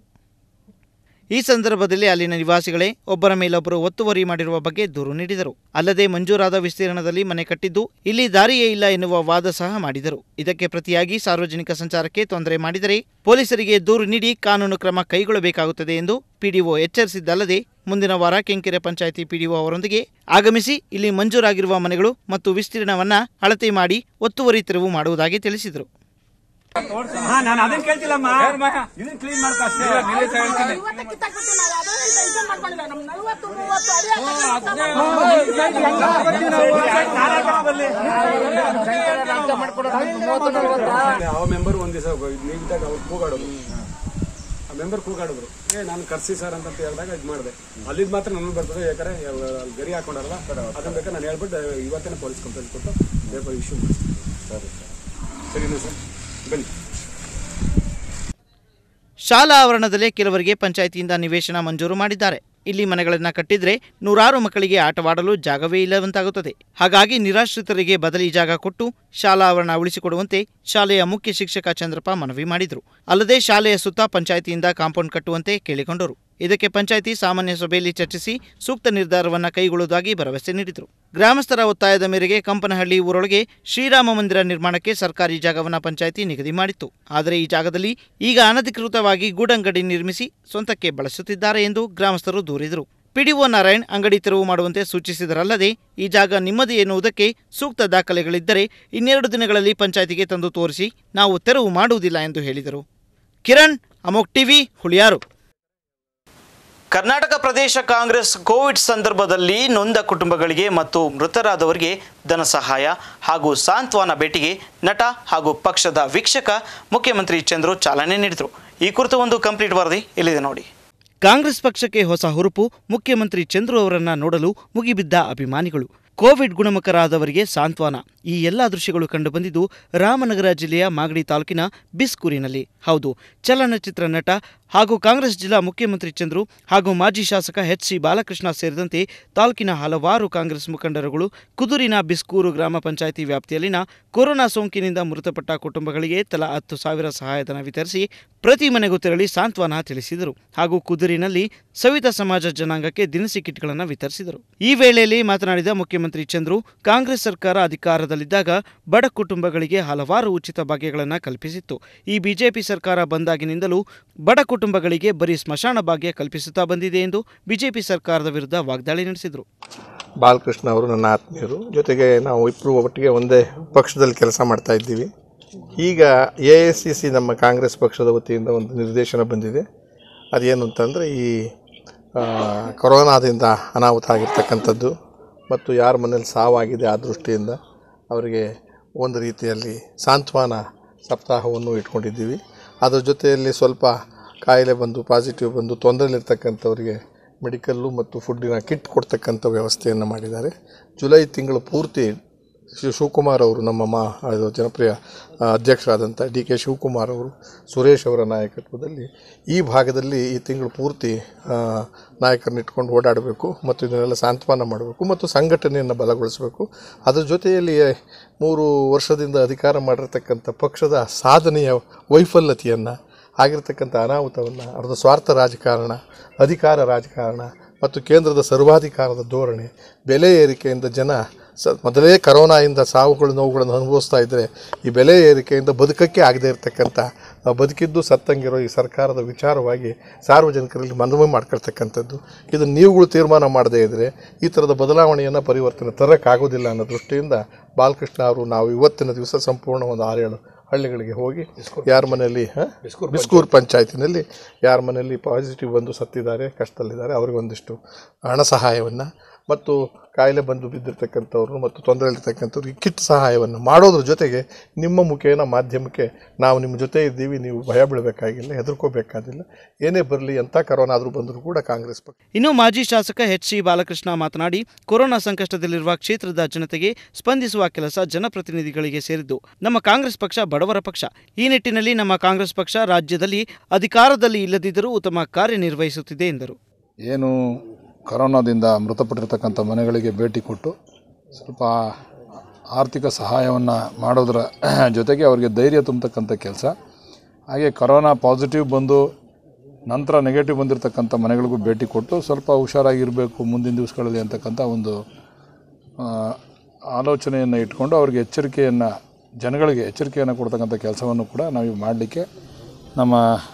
ಈ ಸಂದರ್ಭದಲ್ಲಿ ಅಲ್ಲಿನ ನಿವಾಸಿಗಳೇ ಒಬ್ಬರ ಮೇಲೊಬ್ಬರು ಒತ್ತುವರಿ ಮಾಡಿರುವ ಬಗ್ಗೆ ದೂರು ನೀಡಿದರು ಅಲ್ಲದೆ ಮಂಜೂರಾದ ವಿಸ್ತೀರ್ಣದಲ್ಲಿ ಮನೆ ಕಟ್ಟಿದ್ದು ಇಲ್ಲಿ ದಾರಿಯೇ ಇಲ್ಲ ಎನ್ನುವ ವಾದ ಸಹ ಮಾಡಿದರು ಇದಕ್ಕೆ ಪ್ರತಿಯಾಗಿ ಸಾರ್ವಜನಿಕ ಸಂಚಾರಕ್ಕೆ ತೊಂದರೆ ಮಾಡಿದರೆ ಪೊಲೀಸರಿಗೆ ದೂರು ನೀಡಿ ಕಾನೂನು ಕ್ರಮ ಕೈಗೊಳ್ಳಬೇಕಾಗುತ್ತದೆ ಎಂದು ಪಿಡಿಒ ಎಚ್ಚರಿಸಿದ್ದಲ್ಲದೆ ಮುಂದಿನ ವಾರ ಕೆಂಕೆರೆ ಪಂಚಾಯಿತಿ ಪಿಡಿಒ ಅವರೊಂದಿಗೆ ಆಗಮಿಸಿ ಇಲ್ಲಿ ಮಂಜೂರಾಗಿರುವ ಮನೆಗಳು ಮತ್ತು ವಿಸ್ತೀರ್ಣವನ್ನ ಅಳತೆ ಮಾಡಿ ಒತ್ತುವರಿ ತೆರವು ಮಾಡುವುದಾಗಿ ತಿಳಿಸಿದರು ನಾನು ಅದನ್ನ ಕೇಳ್ತಿಲ್ಲಮ್ಮ ಇದನ್ನ ಕ್ಲೀನ್ ಮಾಡ್ಕೊ ಅಷ್ಟೇ ಯಾವ ಮೆಂಬರ್ ಒಂದ್ ದಿವಸ ನೀಟಾಗಿ ಅವ್ರು ಕೂಗಾಡೋದು ಮೆಂಬರ್ ಕೂಗಾಡಿದ್ರು ಏ ನಾನು ಕರ್ಸಿ ಸರ್ ಅಂತ ಹೇಳಿದಾಗ ಇದು ಮಾಡಿದೆ ಅಲ್ಲಿದ್ ಮಾತ್ರ ನನ್ನ ಬರ್ತದೆ ಯಾಕಂದ್ರೆ ಅಲ್ಲಿ ಗರಿ ಹಾಕೊಂಡಾರಲ್ಲ ಅದನ್ನ ಬೇಕಾದ್ರೆ ನಾನು ಹೇಳ್ಬಿಟ್ಟು ಇವತ್ತೇನೆ ಪೊಲೀಸ್ ಕಂಪ್ಲೇಂಟ್ ಕೊಟ್ಟು ಪೇಪರ್ ಇಶ್ಯೂ ಮಾಡ್ತೀನಿ ಸರಿ ಸರಿನಾ ಸರ್ ಬನ್ನಿ ಶಾಲಾ ಆವರಣದಲ್ಲೇ ಕೆಲವರಿಗೆ ಪಂಚಾಯಿತಿಯಿಂದ ನಿವೇಶನ ಮಂಜೂರು ಮಾಡಿದ್ದಾರೆ ಇಲ್ಲಿ ಮನೆಗಳನ್ನು ಕಟ್ಟಿದ್ರೆ ನೂರಾರು ಮಕ್ಕಳಿಗೆ ಆಟವಾಡಲು ಜಾಗವೇ ಇಲ್ಲವಂತಾಗುತ್ತದೆ ಹಾಗಾಗಿ ನಿರಾಶ್ರಿತರಿಗೆ ಬದಲಿ ಜಾಗ ಕೊಟ್ಟು ಶಾಲಾ ಆವರಣ ಉಳಿಸಿಕೊಡುವಂತೆ ಶಾಲೆಯ ಮುಖ್ಯ ಶಿಕ್ಷಕ ಚಂದ್ರಪ್ಪ ಮನವಿ ಮಾಡಿದರು ಅಲ್ಲದೆ ಶಾಲೆಯ ಸುತ್ತ ಪಂಚಾಯಿತಿಯಿಂದ ಕಾಂಪೌಂಡ್ ಕಟ್ಟುವಂತೆ ಕೇಳಿಕೊಂಡರು ಇದಕ್ಕೆ ಪಂಚಾಯಿತಿ ಸಾಮಾನ್ಯ ಸಭೆಯಲ್ಲಿ ಚರ್ಚಿಸಿ ಸೂಕ್ತ ನಿರ್ಧಾರವನ್ನು ಕೈಗೊಳ್ಳುವುದಾಗಿ ಭರವಸೆ ನೀಡಿದರು ಗ್ರಾಮಸ್ಥರ ಒತ್ತಾಯದ ಮೇರೆಗೆ ಕಂಪನಹಳ್ಳಿ ಊರೊಳಗೆ ಶ್ರೀರಾಮ ಮಂದಿರ ನಿರ್ಮಾಣಕ್ಕೆ ಸರ್ಕಾರಿ ಜಾಗವನ್ನು ಪಂಚಾಯಿತಿ ನಿಗದಿ ಮಾಡಿತ್ತು ಆದರೆ ಈ ಜಾಗದಲ್ಲಿ ಈಗ ಅನಧಿಕೃತವಾಗಿ ಗೂಡಂಗಡಿ ನಿರ್ಮಿಸಿ ಸ್ವಂತಕ್ಕೆ ಬಳಸುತ್ತಿದ್ದಾರೆ ಎಂದು ಗ್ರಾಮಸ್ಥರು ದೂರಿದರು ಪಿಡಿಒ ನಾರಾಯಣ್ ಅಂಗಡಿ ತೆರವು ಮಾಡುವಂತೆ ಸೂಚಿಸಿದರಲ್ಲದೆ ಈ ಜಾಗ ನಿಮ್ಮದೇ ಎನ್ನುವುದಕ್ಕೆ ಸೂಕ್ತ ದಾಖಲೆಗಳಿದ್ದರೆ ಇನ್ನೆರಡು ದಿನಗಳಲ್ಲಿ ಪಂಚಾಯಿತಿಗೆ ತಂದು ತೋರಿಸಿ ನಾವು ತೆರವು ಮಾಡುವುದಿಲ್ಲ ಎಂದು ಹೇಳಿದರು ಕಿರಣ್ ಅಮೋಕ್ ಟಿವಿ ಹುಳಿಯಾರು ಕರ್ನಾಟಕ ಪ್ರದೇಶ ಕಾಂಗ್ರೆಸ್ ಕೋವಿಡ್ ಸಂದರ್ಭದಲ್ಲಿ ನೊಂದ ಕುಟುಂಬಗಳಿಗೆ ಮತ್ತು ಮೃತರಾದವರಿಗೆ ಧನ ಸಹಾಯ ಹಾಗೂ ಸಾಂತ್ವನ ಭೇಟಿಗೆ ನಟ ಹಾಗೂ ಪಕ್ಷದ ವೀಕ್ಷಕ ಮುಖ್ಯಮಂತ್ರಿ ಚಂದ್ರು ಚಾಲನೆ ನೀಡಿದರು ಈ ಕುರಿತು ಒಂದು ಕಂಪ್ಲೀಟ್ ವರದಿ ಇಲ್ಲಿದೆ ನೋಡಿ ಕಾಂಗ್ರೆಸ್ ಪಕ್ಷಕ್ಕೆ ಹೊಸ ಹುರುಪು ಮುಖ್ಯಮಂತ್ರಿ ಚಂದ್ರು ಅವರನ್ನ ನೋಡಲು ಮುಗಿಬಿದ್ದ ಅಭಿಮಾನಿಗಳು ಕೋವಿಡ್ ಗುಣಮುಖರಾದವರಿಗೆ ಸಾಂತ್ವನ ಈ ಎಲ್ಲ ದೃಶ್ಯಗಳು ಕಂಡುಬಂದಿದ್ದು ರಾಮನಗರ ಜಿಲ್ಲೆಯ ಮಾಗಡಿ ತಾಲೂಕಿನ ಬಿಸ್ಕೂರಿನಲ್ಲಿ ಹೌದು ಚಲನಚಿತ್ರ ನಟ ಹಾಗೂ ಕಾಂಗ್ರೆಸ್ ಜಿಲ್ಲಾ ಮುಖ್ಯಮಂತ್ರಿ ಚಂದ್ರು ಹಾಗೂ ಮಾಜಿ ಶಾಸಕ ಎಚ್ ಸಿ ಬಾಲಕೃಷ್ಣ ಸೇರಿದಂತೆ ತಾಲೂಕಿನ ಹಲವಾರು ಕಾಂಗ್ರೆಸ್ ಮುಖಂಡರುಗಳು ಕುದುರಿನ ಬಿಸ್ಕೂರು ಗ್ರಾಮ ಪಂಚಾಯಿತಿ ವ್ಯಾಪ್ತಿಯಲ್ಲಿನ ಕೊರೋನಾ ಸೋಂಕಿನಿಂದ ಮೃತಪಟ್ಟ ಕುಟುಂಬಗಳಿಗೆ ತಲಾ ಹತ್ತು ಸಾವಿರ ಸಹಾಯಧನ ವಿತರಿಸಿ ಪ್ರತಿ ಮನೆಗೂ ತೆರಳಿ ಸಾಂತ್ವನ ತಿಳಿಸಿದರು ಹಾಗೂ ಕುದುರಿನಲ್ಲಿ ಸವಿತಾ ಸಮಾಜ ಜನಾಂಗಕ್ಕೆ ದಿನಸಿ ಕಿಟ್ಗಳನ್ನು ವಿತರಿಸಿದರು ಈ ವೇಳೆಯಲ್ಲಿ ಮಾತನಾಡಿದ ಮುಖ್ಯಮಂತ್ರಿ ಚಂದ್ರು ಕಾಂಗ್ರೆಸ್ ಸರ್ಕಾರ ಅಧಿಕಾರದಲ್ಲಿದ್ದಾಗ ಬಡ ಕುಟುಂಬಗಳಿಗೆ ಹಲವಾರು ಉಚಿತ ಭಾಗ್ಯಗಳನ್ನು ಕಲ್ಪಿಸಿತ್ತು ಈ ಬಿಜೆಪಿ ಸರ್ಕಾರ ಬಂದಾಗಿನಿಂದಲೂ ಬಡ ಕುಟುಂಬಗಳಿಗೆ ಬರೀ ಸ್ಮಶಾನ ಭಾಗ್ಯ ಕಲ್ಪಿಸುತ್ತಾ ಬಂದಿದೆ ಎಂದು ಬಿಜೆಪಿ ಸರ್ಕಾರದ ವಿರುದ್ಧ ವಾಗ್ದಾಳಿ ನಡೆಸಿದರು ಬಾಲಕೃಷ್ಣ ಅವರು ನನ್ನ ಆತ್ಮೀಯರು ಜೊತೆಗೆ ನಾವು ಇಬ್ಬರು ಒಟ್ಟಿಗೆ ಒಂದೇ ಪಕ್ಷದಲ್ಲಿ ಕೆಲಸ ಮಾಡ್ತಾ ಇದ್ದೀವಿ ಈಗ ಎ ಐ ಸಿ ಸಿ ನಮ್ಮ ಕಾಂಗ್ರೆಸ್ ಪಕ್ಷದ ವತಿಯಿಂದ ಒಂದು ನಿರ್ದೇಶನ ಬಂದಿದೆ ಅದೇನು ಅಂತಂದರೆ ಈ ಆ, ಕೊರೋನಾದಿಂದ ಅನಾಹುತ ಆಗಿರ್ತಕ್ಕಂಥದ್ದು ಮತ್ತು ಯಾರ ಮನೇಲಿ ಸಾವಾಗಿದೆ ಆ ದೃಷ್ಟಿಯಿಂದ ಅವರಿಗೆ ಒಂದು ರೀತಿಯಲ್ಲಿ ಸಾಂತ್ವನ ಸಪ್ತಾಹವನ್ನು ಇಟ್ಕೊಂಡಿದ್ದೀವಿ ಅದ್ರ ಜೊತೆಯಲ್ಲಿ ಸ್ವಲ್ಪ ಕಾಯಿಲೆ ಬಂದು ಪಾಸಿಟಿವ್ ಬಂದು ತೊಂದರೆಯಲ್ಲಿರ್ತಕ್ಕಂಥವರಿಗೆ ಮೆಡಿಕಲ್ಲು ಮತ್ತು ಫುಡ್ಡಿನ ಕಿಟ್ ಕೊಡ್ತಕ್ಕಂಥ ವ್ಯವಸ್ಥೆಯನ್ನು ಮಾಡಿದ್ದಾರೆ ಜುಲೈ ತಿಂಗಳು ಪೂರ್ತಿ ಶಿವ ಶಿವಕುಮಾರ್ ಅವರು ನಮ್ಮ ಮಾ ಅದು ಜನಪ್ರಿಯ ಆ, ಅಧ್ಯಕ್ಷರಾದಂಥ ಡಿ ಕೆ ಶಿವಕುಮಾರ್ ಅವರು ಸುರೇಶ್ ಅವರ ನಾಯಕತ್ವದಲ್ಲಿ ಈ ಭಾಗದಲ್ಲಿ ಈ ತಿಂಗಳು ಪೂರ್ತಿ ಆ, ನಾಯಕರನ್ನ ಇಟ್ಕೊಂಡು ಓಡಾಡಬೇಕು ಮತ್ತು ಇದನ್ನೆಲ್ಲ ಸಾಂತ್ವನ ಮಾಡಬೇಕು ಮತ್ತು ಸಂಘಟನೆಯನ್ನು ಬಲಗೊಳಿಸಬೇಕು ಅದರ ಜೊತೆಯಲ್ಲಿ ಮೂರು ವರ್ಷದಿಂದ ಅಧಿಕಾರ ಮಾಡಿರ್ತಕ್ಕಂಥ ಪಕ್ಷದ ಸಾಧನೆಯ ವೈಫಲ್ಯತೆಯನ್ನು ಆಗಿರ್ತಕ್ಕಂಥ ಅನಾಹುತವನ್ನು ಅರ್ಧ ಸ್ವಾರ್ಥ ರಾಜಕಾರಣ ಅಧಿಕಾರ ರಾಜಕಾರಣ ಮತ್ತು ಕೇಂದ್ರದ ಸರ್ವಾಧಿಕಾರದ ಧೋರಣೆ ಬೆಲೆ ಏರಿಕೆಯಿಂದ ಜನ ಸ ಮೊದಲೇ ಕರೋನಾಯಿಂದ ಸಾವುಗಳು ನೋವುಗಳನ್ನು ಅನುಭವಿಸ್ತಾ ಇದ್ದರೆ ಈ ಬೆಲೆ ಏರಿಕೆಯಿಂದ ಬದುಕಕ್ಕೆ ಆಗದೇ ಇರತಕ್ಕಂಥ ಆ ಬದುಕಿದ್ದು ಸತ್ತಂಗಿರೋ ಈ ಸರ್ಕಾರದ ವಿಚಾರವಾಗಿ ಸಾರ್ವಜನಿಕರಲ್ಲಿ ಮನವಿ ಮಾಡ್ಕೊಳ್ತಕ್ಕಂಥದ್ದು ಇದನ್ನು ನೀವುಗಳು ತೀರ್ಮಾನ ಮಾಡದೇ ಇದ್ದರೆ ಈ ಥರದ ಬದಲಾವಣೆಯನ್ನು ಪರಿವರ್ತನೆ ತರೋಕ್ಕಾಗೋದಿಲ್ಲ ಅನ್ನೋ ದೃಷ್ಟಿಯಿಂದ ಬಾಲಕೃಷ್ಣ ಅವರು ನಾವು ಇವತ್ತಿನ ದಿವಸ ಸಂಪೂರ್ಣ ಒಂದು ಆರೇಳು ಹಳ್ಳಿಗಳಿಗೆ ಹೋಗಿ ಯಾರ ಮನೆಯಲ್ಲಿ ಹಾಂ ಬಿಸ್ಕೂರು ಪಂಚಾಯತಿನಲ್ಲಿ ಯಾರ ಮನೆಯಲ್ಲಿ ಪಾಸಿಟಿವ್ ಬಂದು ಸತ್ತಿದ್ದಾರೆ ಕಷ್ಟದಲ್ಲಿದ್ದಾರೆ ಅವ್ರಿಗೆ ಒಂದಿಷ್ಟು ಹಣ ಸಹಾಯವನ್ನು ಮತ್ತು ಕಾಯಿಲೆ ಬಂದು ಬಿದ್ದಿರ್ತಕ್ಕಂಥವ್ರು ಮತ್ತು ತೊಂದರೆಯಲ್ಲಿರ್ತಕ್ಕಂಥವ್ರಿಗೆ ಕಿಟ್ ಸಹಾಯವನ್ನು ಮಾಡೋದ್ರ ಜೊತೆಗೆ ನಿಮ್ಮ ಮುಖೇನ ಮಾಧ್ಯಮಕ್ಕೆ ನಾವು ನಿಮ್ಮ ಜೊತೆ ಇದ್ದೀವಿ ನೀವು ಭಯ ಬೀಳಬೇಕಾಗಿಲ್ಲ ಹೆದರ್ಕೋಬೇಕಾದಿಲ್ಲ ಏನೇ ಬರಲಿ ಎಂಥ ಕರೋನಾ ಆದರೂ ಬಂದರೂ ಕೂಡ ಕಾಂಗ್ರೆಸ್ ಪಕ್ಷ ಇನ್ನು ಮಾಜಿ ಶಾಸಕ ಎಚ್ ಸಿ ಬಾಲಕೃಷ್ಣ ಮಾತನಾಡಿ ಕೊರೋನಾ ಸಂಕಷ್ಟದಲ್ಲಿರುವ ಕ್ಷೇತ್ರದ ಜನತೆಗೆ ಸ್ಪಂದಿಸುವ ಕೆಲಸ ಜನಪ್ರತಿನಿಧಿಗಳಿಗೆ ಸೇರಿದ್ದು ನಮ್ಮ ಕಾಂಗ್ರೆಸ್ ಪಕ್ಷ ಬಡವರ ಪಕ್ಷ ಈ ನಿಟ್ಟಿನಲ್ಲಿ ನಮ್ಮ ಕಾಂಗ್ರೆಸ್ ಪಕ್ಷ ರಾಜ್ಯದಲ್ಲಿ ಅಧಿಕಾರದಲ್ಲಿ ಇಲ್ಲದಿದ್ದರೂ ಉತ್ತಮ ಕಾರ್ಯನಿರ್ವಹಿಸುತ್ತಿದೆ ಎಂದರು ಏನು ಕರೋನಾದಿಂದ ಮೃತಪಟ್ಟಿರ್ತಕ್ಕಂಥ ಮನೆಗಳಿಗೆ ಭೇಟಿ ಕೊಟ್ಟು ಸ್ವಲ್ಪ ಆರ್ಥಿಕ ಸಹಾಯವನ್ನು ಮಾಡೋದರ ಜೊತೆಗೆ ಅವರಿಗೆ ಧೈರ್ಯ ತುಂಬತಕ್ಕಂಥ ಕೆಲಸ ಹಾಗೆ ಕರೋನಾ ಪಾಸಿಟಿವ್ ಬಂದು ನಂತರ ನೆಗೆಟಿವ್ ಬಂದಿರತಕ್ಕಂಥ ಮನೆಗಳಿಗೂ ಭೇಟಿ ಕೊಟ್ಟು ಸ್ವಲ್ಪ ಹುಷಾರಾಗಿರಬೇಕು ಮುಂದಿನ ದಿವಸಗಳಲ್ಲಿ ಅಂತಕ್ಕಂಥ ಒಂದು ಆ, ಆಲೋಚನೆಯನ್ನು ಇಟ್ಕೊಂಡು ಅವ್ರಿಗೆ ಎಚ್ಚರಿಕೆಯನ್ನು ಜನಗಳಿಗೆ ಎಚ್ಚರಿಕೆಯನ್ನು ಕೊಡ್ತಕ್ಕಂಥ ಕೆಲಸವನ್ನು ಕೂಡ ನಾವು ಮಾಡಲಿಕ್ಕೆ ನಮ್ಮ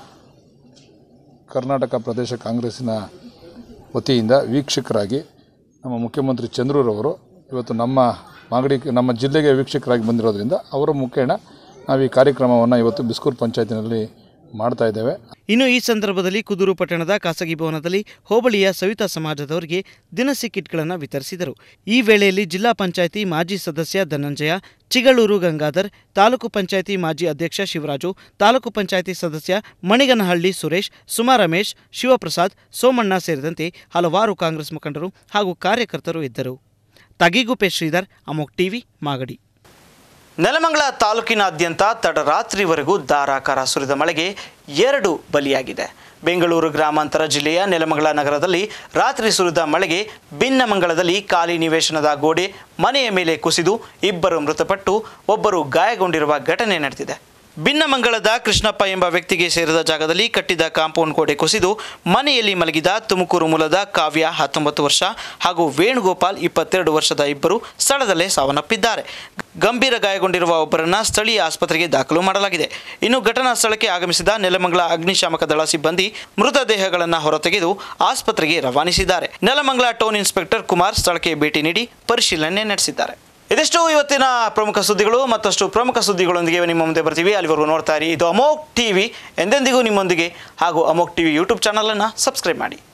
ಕರ್ನಾಟಕ ಪ್ರದೇಶ ಕಾಂಗ್ರೆಸ್ಸಿನ ವತಿಯಿಂದ ವೀಕ್ಷಕರಾಗಿ ನಮ್ಮ ಮುಖ್ಯಮಂತ್ರಿ ಚಂದ್ರೂರವರು ಇವತ್ತು ನಮ್ಮ ಮಾಗಡಿ ನಮ್ಮ ಜಿಲ್ಲೆಗೆ ವೀಕ್ಷಕರಾಗಿ ಬಂದಿರೋದ್ರಿಂದ ಅವರ ಮುಖೇನ ನಾವು ಈ ಕಾರ್ಯಕ್ರಮವನ್ನು ಇವತ್ತು ಬಿಸ್ಕೂರು ಪಂಚಾಯತಿನಲ್ಲಿ ಮಾಡ್ತಾ ಇದ್ದೇವೆ ಇನ್ನು ಈ ಸಂದರ್ಭದಲ್ಲಿ ಕುದೂರು ಪಟ್ಟಣದ ಖಾಸಗಿ ಭವನದಲ್ಲಿ ಹೋಬಳಿಯ ಸವಿತಾ ಸಮಾಜದವರಿಗೆ ದಿನಸಿ ಕಿಟ್ಗಳನ್ನು ವಿತರಿಸಿದರು ಈ ವೇಳೆಯಲ್ಲಿ ಜಿಲ್ಲಾ ಪಂಚಾಯಿತಿ ಮಾಜಿ ಸದಸ್ಯ ಧನಂಜಯ ಚಿಗಳೂರು ಗಂಗಾಧರ್ ತಾಲೂಕು ಪಂಚಾಯಿತಿ ಮಾಜಿ ಅಧ್ಯಕ್ಷ ಶಿವರಾಜು ತಾಲೂಕು ಪಂಚಾಯಿತಿ ಸದಸ್ಯ ಮಣಿಗನಹಳ್ಳಿ ಸುರೇಶ್ ಸುಮಾ ರಮೇಶ್ ಶಿವಪ್ರಸಾದ್ ಸೋಮಣ್ಣ ಸೇರಿದಂತೆ ಹಲವಾರು ಕಾಂಗ್ರೆಸ್ ಮುಖಂಡರು ಹಾಗೂ ಕಾರ್ಯಕರ್ತರು ಇದ್ದರು ತಗಿಗುಪೆ ಶ್ರೀಧರ್ ಅಮೋಕ್ ಟಿವಿ ಮಾಗಡಿ ನೆಲಮಂಗಲ ತಾಲೂಕಿನಾದ್ಯಂತ ತಡರಾತ್ರಿವರೆಗೂ ಧಾರಾಕಾರ ಸುರಿದ ಮಳೆಗೆ ಎರಡು ಬಲಿಯಾಗಿದೆ ಬೆಂಗಳೂರು ಗ್ರಾಮಾಂತರ ಜಿಲ್ಲೆಯ ನೆಲಮಂಗಲ ನಗರದಲ್ಲಿ ರಾತ್ರಿ ಸುರಿದ ಮಳೆಗೆ ಭಿನ್ನಮಂಗಲದಲ್ಲಿ ಖಾಲಿ ನಿವೇಶನದ ಗೋಡೆ ಮನೆಯ ಮೇಲೆ ಕುಸಿದು ಇಬ್ಬರು ಮೃತಪಟ್ಟು ಒಬ್ಬರು ಗಾಯಗೊಂಡಿರುವ ಘಟನೆ ನಡೆದಿದೆ ಭಿನ್ನಮಂಗಲದ ಕೃಷ್ಣಪ್ಪ ಎಂಬ ವ್ಯಕ್ತಿಗೆ ಸೇರಿದ ಜಾಗದಲ್ಲಿ ಕಟ್ಟಿದ ಕಾಂಪೌಂಡ್ ಗೋಡೆ ಕುಸಿದು ಮನೆಯಲ್ಲಿ ಮಲಗಿದ ತುಮಕೂರು ಮೂಲದ ಕಾವ್ಯ ಹತ್ತೊಂಬತ್ತು ವರ್ಷ ಹಾಗೂ ವೇಣುಗೋಪಾಲ್ ಇಪ್ಪತ್ತೆರಡು ವರ್ಷದ ಇಬ್ಬರು ಸ್ಥಳದಲ್ಲೇ ಸಾವನ್ನಪ್ಪಿದ್ದಾರೆ ಗಂಭೀರ ಗಾಯಗೊಂಡಿರುವ ಒಬ್ಬರನ್ನ ಸ್ಥಳೀಯ ಆಸ್ಪತ್ರೆಗೆ ದಾಖಲು ಮಾಡಲಾಗಿದೆ ಇನ್ನು ಘಟನಾ ಸ್ಥಳಕ್ಕೆ ಆಗಮಿಸಿದ ನೆಲಮಂಗಲ ಅಗ್ನಿಶಾಮಕ ದಳ ಸಿಬ್ಬಂದಿ ಮೃತದೇಹಗಳನ್ನು ಹೊರತೆಗೆದು ಆಸ್ಪತ್ರೆಗೆ ರವಾನಿಸಿದ್ದಾರೆ ನೆಲಮಂಗಲ ಟೌನ್ ಇನ್ಸ್ಪೆಕ್ಟರ್ ಕುಮಾರ್ ಸ್ಥಳಕ್ಕೆ ಭೇಟಿ ನೀಡಿ ಪರಿಶೀಲನೆ ನಡೆಸಿದ್ದಾರೆ ಇದಿಷ್ಟು ಇವತ್ತಿನ ಪ್ರಮುಖ ಸುದ್ದಿಗಳು ಮತ್ತಷ್ಟು ಪ್ರಮುಖ ಸುದ್ದಿಗಳೊಂದಿಗೆ ನಿಮ್ಮ ಮುಂದೆ ಬರ್ತೀವಿ ಅಲ್ಲಿವರೆಗೂ ನೋಡ್ತಾ ಇರಿ ಇದು ಅಮೋಕ್ ಟಿವಿ ಎಂದೆಂದಿಗೂ ನಿಮ್ಮೊಂದಿಗೆ ಹಾಗೂ ಅಮೋಕ್ ಟಿವಿ ಯೂಟ್ಯೂಬ್ ಚಾನಲನ್ನು ಸಬ್ಸ್ಕ್ರೈಬ್ ಮಾಡಿ